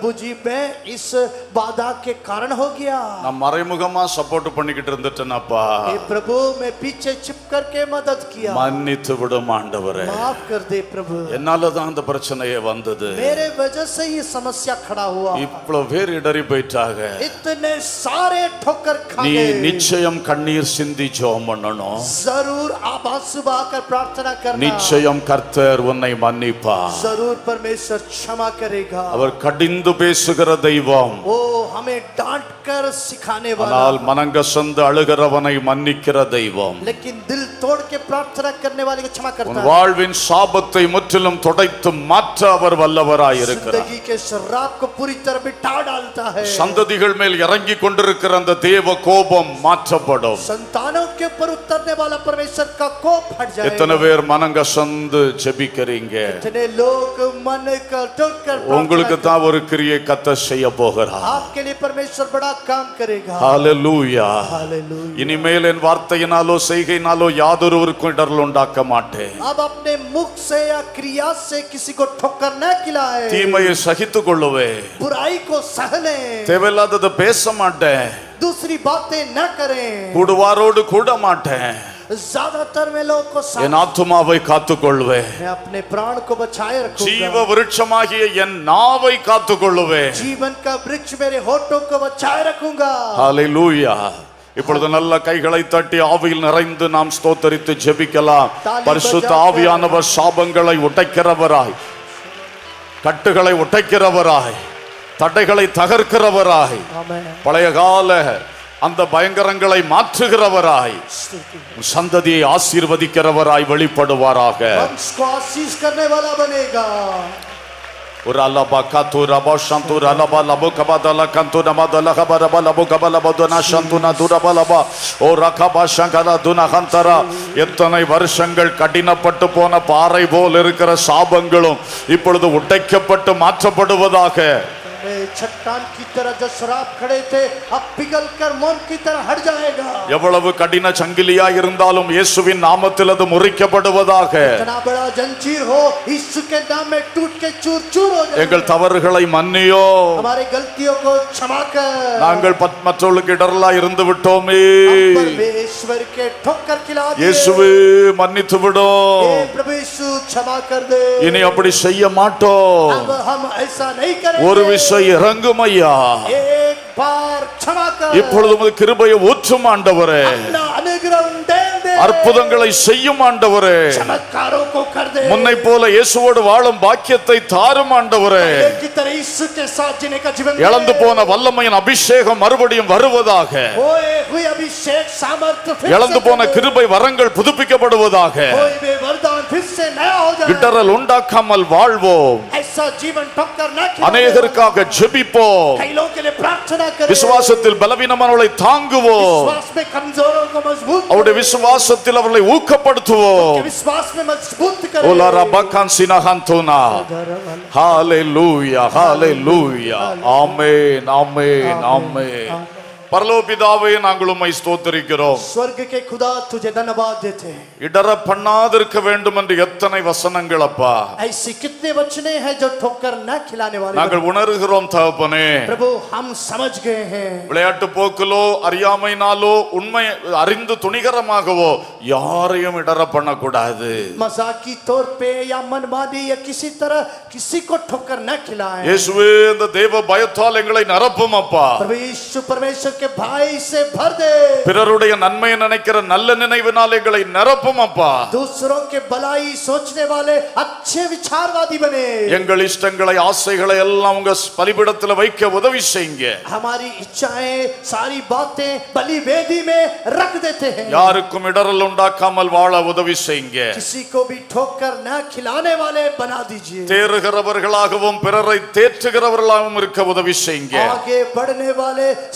प्रभु जी मैं इस बाधा के कारण हो गया நான் மறைமுகமா சப்போர்ட் பண்ணிக்கிட்டு இருந்துட்டேனப்பா हे प्रभु मैं पीछे छिप करके मदद किया மன்னித்து விடும் ஆண்டவரே माफ कर दे प्रभु என்னால தான் அந்த பிரச்சனையே வந்தது मेरे वजह से ये समस्या खड़ा हुआ இவ்வளவு பேர் இடறி போயிட்டாங்க इतने सारे ठोकर खा நீ गए நிச்சயம் கண்ணீர் சிந்தி ஜெபம் பண்ணணும் जरूर आप आंसू बहाकर प्रार्थना करना நிச்சயம் கர்த்தர் உன்னை மன்னிப்பா जरूर परमेश्वर क्षमा करेगा அவர் கடிந்து பேசுகிற தெய்வம் वो हमें डांट कर सिखाने वाला ஆனால் மனங்கசந்து அழுகிறவனை மன்னிக்கிற தெய்வம் लेकिन दिल तोड़ के प्रार्थना करने वाले को क्षमा உன் करता है வாழ்வின் சாபத்தை முற்றிலும் துடைத்து மாற்ற அவர் வல்லவராய் இருக்கிறார் जिंदगी के शराब को पूरी तरह मिटा डालता है சந்ததிகள் மேல் இறங்கி கொண்டிருக்கிற அந்த தேவ கோபம் மாற்றப்படும் संतानों के ऊपर उतरने वाला परमेश्वर का कोप हट எத்தனை जाएगा பேர் மனங்கசந்து ஜெபிக்கிறீங்க इतने लोग मन का टोक कर உங்களுக்கு प्रार्थना தான் ஒரு கிரியை கத்த செய்ய போகிறார் आपके लिए परमेश्वर बड़ा काम करेगा ஹalleluya हालेलूया இனிமேல் என் வார்த்தையினாலோ செய்கையினாலோ யாதொருவருக்கும் இடரல் உண்டாக்க மாட்டேன் अब अपने मुख से या क्रिया से किसी को ठोकर न खिलाए தீமையை சகித்துக் கொள்ளுவேன் बुराई को सहने தேவையில்லாததை பேச மாட்டேன் दूसरी बातें न करें கூடுவாரோடு கூட மாட்டேன் ज्यादातर में लोग को साथ என் ஆத்துமாவை காத்துக்கொள்வேன் मैं अपने प्राण को बचाए ஜீவ रखूंगा விருட்சமாகிய என் நாவை காத்துக்கொள்ளுவேன் जीवन का वृक्ष मेरे होठों को बचाए रखूंगा ஹalleluya இப்பொழுது நல்ல கைகளை தட்டி ஆவியில் நிறைந்து நாம் ஸ்தோத்தரித்து ஜெபிக்கலாம் பரிசுத்த ஆவியானவர் சாபங்களை உடைக்கிறவராய் கட்டுகளை உடைக்கிறவராய் தடைகளை தகர்க்கிறவராய் आमेन பழைய கால அந்த பயங்கரங்களை மாற்றுகிறவராய் स्तुति உன் சந்ததியை ஆசீர்வதிக்கிறவராய் வெளிப்படுவாராக वंश को आशीष करने वाला बनेगा ஒரு அலபா கத்து ரபா சந்து ரலபா லபு கபதல கந்து நமதல கபரப லபு கபல பதுன சந்துன துரபலபா ஓ ரகபா சங்கர துனகந்தரா எத்தனை வருஷங்கள் கடினப்பட்டு போன பாறை போல் இருக்கிற சாபங்களும் இப்பொழுது உடைக்கப்பட்டு மாற்றப்படுவதாக वे चट्टान की तरह जो शराब खड़े थे अब पिघल कर मोम की तरह हट जाएगा எவ்வளவு கடின சங்கிலியா இருந்தாலும் இயேசுவின் நாமத்தில் அது முறிக்கப்படுவதாக इतना बड़ा जंजीर हो यीशु के नाम में टूट के चूर चूर हो जाए எங்கள் தவறுகளை மன்னியோ हमारे गलतियों को क्षमा कर நாங்கள் பத்- மற்றவர்களுக்கு இடரலா இருந்து விட்டோமே हम परमेश्वर के ठोकर खिला दिए இயேசுவே மன்னித்து விடும் हे प्रभु यीशु क्षमा कर दे இனி அப்படி செய்ய மாட்டோம் अब हम ऐसा नहीं करेंगे ஒரு விஷயம் இறங்கும் ஐயா एक बार क्षमा कर இப்பொழுது உமது கிருபையை ஊற்றும் ஆண்டவரே अपना अनुग्रह दे दे அற்புதங்களை செய்யும் ஆண்டவரே चमत्कारों को कर दे முன்னை போல இயேசுவோடு வாழும் பாக்கியத்தை தாரும் ஆண்டவரே पहले की तरह यीशु के साथ जीने का जीवन இழந்து दे। போன வல்லமையின் அபிஷேகம் மறுபடியும் வருவதாக होए हुए अभिषेक सामर्थ्य फिर இழந்து से போன दे। கிருபை வரங்கள் புதுப்பிக்கப்படுவதாக होए हुए वरदान फिर से नया हो जाए இடரல் உண்டாக்காமல் வாழ்வோம் ऐसा जीवन ठोकर न खिलाने அநேகருக்காக ஜெபிப்போம் कई लोगों के लिए प्रार्थना करें விசுவாசத்தில் பலவீனமானவர்களை தாங்குவோம் विश्वास में कमजोरों को मजबूत அவருடைய करें। விசுவாசத்தில் அவர்களை ஊக்கப்படுத்துவோம் के विश्वास में मजबूत करें Ola rabakan sinahantuna. Hallelujah, hallelujah. Amen, amen, amen. பரலோபிதாவே நாங்கள் உம்மை ஸ்தோத்தரிக்கிறோம் स्वर्ग के खुदा तुझे धन्यवाद देते हैं இடர பண்ணாதிருக்க வேண்டும் என்று எத்தனை வசனங்கள் அப்பா ऐसी कितने वचने हैं जो ठोकर न खिलाने वाले நாங்கள் உணர்கிறோம் தகப்பனே प्रभु हम समझ गए हैं விளையாட்டு போக்கிலோ அறியாமையினாலோ உண்மை அறிந்து துணிகரமாகவோ யாரையும் இடர பண்ணக்கூடாது मजाकी तौर पे या मनमानी या किसी तरह किसी को ठोकर न खिलाएं இயேசுவே இந்த தேவ பயத்தால் எங்களை நிரப்பும் அப்பா प्रभु यीशु परमेश्वर के भाई से भर दे பிறருடைய நன்மையை நினைக்கிற நல்ல நினைவினால் எங்களை நிரப்பும் அப்பா दूसरों के भलाई सोचने वाले अच्छे विचारवादी बने எங்கள் இஷ்டங்களை ஆசைகளை எல்லாம் உங்க பலிபிடத்துல வைக்க உதவி செய்யுங்க हमारी इच्छाएं सारी बातें बलि वेदी में रख देते हैं யாருக்கும் இடரல் உண்டாக்காமல் வாழ உதவி செய்யுங்க किसी को भी ठोकर न खिलाने वाले बना दीजिए தேறுகிறவர்களாகவும் பிறரை தேற்றுகிறவர்களாகவும் இருக்க உதவி செய்யுங்க आगे बढ़ने वाले सहयोग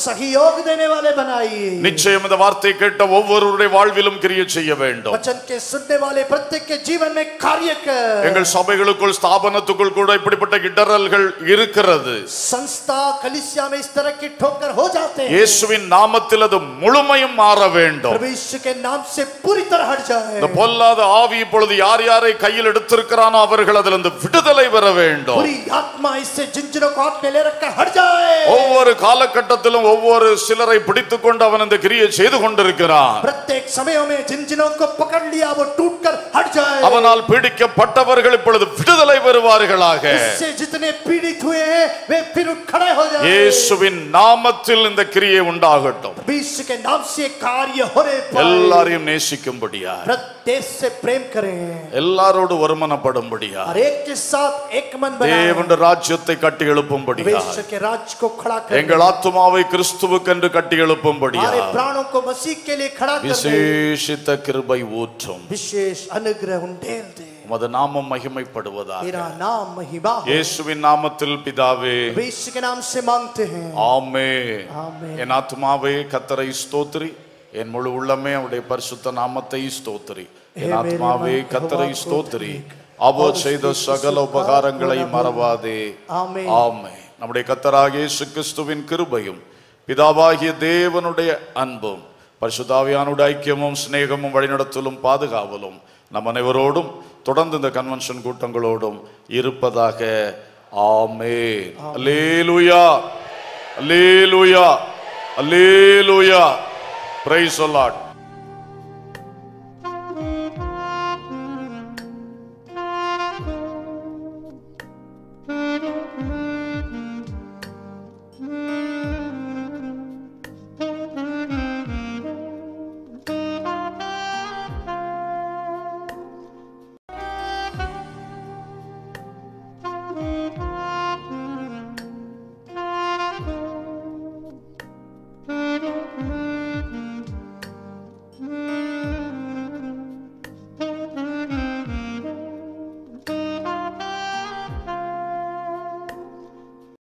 रोक देने वाले बनाइए நிச்சயம் இந்த வார்த்தை கேட்ட ஒவ்வொருவருடைய வாழ்விலும் கிரியை செய்ய வேண்டும் वचन के सुनने वाले प्रत्येक के जीवन में कार्य कर எங்கள் சபைகளுக்குள் ஸ்தாபனத்துக்குள் கூட இப்படிப்பட்ட இடரல்கள் இருக்கிறது संस्था कलिसिया में इस तरह की ठोकर हो जाते हैं இயேசுவின் நாமத்தில் அது முழுமையும் மாற வேண்டும் प्रभु यीशु के नाम से पूरी तरह हट இந்த जाए பொல்லாத ஆவி இப்பொழுது யார் யாரை கையில் எடுத்திருக்கிறானோ அவர்கள் அதிலிருந்து விடுதலை பெற வேண்டும் पूरी आत्मा इससे जिन जिनों को हाथ में ले रखकर हट जाए ஒவ்வொரு காலகட்டத்திலும் ஒவ்வொரு சிலரை பிடித்துக் கொண்டு அவன் இந்த கிரியை செய்து கொண்டிருக்கிறான் प्रत्येक समयों में जिन जिनों को पकड़ लिया वो टूट कर हट जाए அவனால் பீடிக்கப்பட்டவர்கள் இப்பொழுது விடுதலை பெறுவார்களாக इससे जितने पीड़ित हुए हैं वे फिर उठ खड़े हो जाए இயேசுவின் நாமத்தில் இந்த கிரியை உண்டாகட்டும் विश्व के नाम से कार्य होने पाए எல்லாரையும் நேசிக்கும்படியா प्रत्येक से प्रेम करें எல்லாரோடு ஒருமனப்படும்படியா और एक के साथ एक मन बनाए தேவனுடைய ராஜ்யத்தை கட்டி எழுப்பும்படியா विश्व के राज्य को खड़ा करें எங்கள் ஆத்துமாவை கிறிஸ்துவுக்கென்று கட்டி எழுப்பும்படியா हमारे प्राणों को मसीह के लिए खड़ा कर दे விசேஷித்த கிருபை ஊற்றும் विशेष अनुग्रह उंडेल दे உமது நாமம் மகிமைப்படுவதாக तेरा नाम महिमा हो இயேசுவின் நாமத்தில் பிதாவே विश्व के नाम से मांगते हैं ஆமே ஆமென். என் ஆத்மாவே கத்தரை ஸ்தோத்திரி என் முழு உள்ளமே அவருடைய பரிசுத்த நாமத்தை ஸ்தோத்திரி என் हे ஆத்மாவே मेरे मन, கத்தரை यहोवा को ஸ்தோத்திரி धन्यवाद। அவர் செய்த சகல உபகாரங்களை மறவாதே ஆமென். ஆமே நம்முடைய கத்தராகிய இயேசு கிறிஸ்துவின் கிருபையும் பிதாவாகிய தேவனுடைய அன்பும் பரிசுத்தாவியானுடைய ஐக்கியமும் சிநேகமும் வழிநடத்தலும் பாதுகாவலும் நம் அனைவரோடும் தொடர்ந்து இந்த கன்வென்ஷன் கூட்டங்களோடும் இருப்பதாக ஆமே அல்லேலூயா அல்லேலூயா அல்லேலூயா பிரைஸ் சொல்லாட்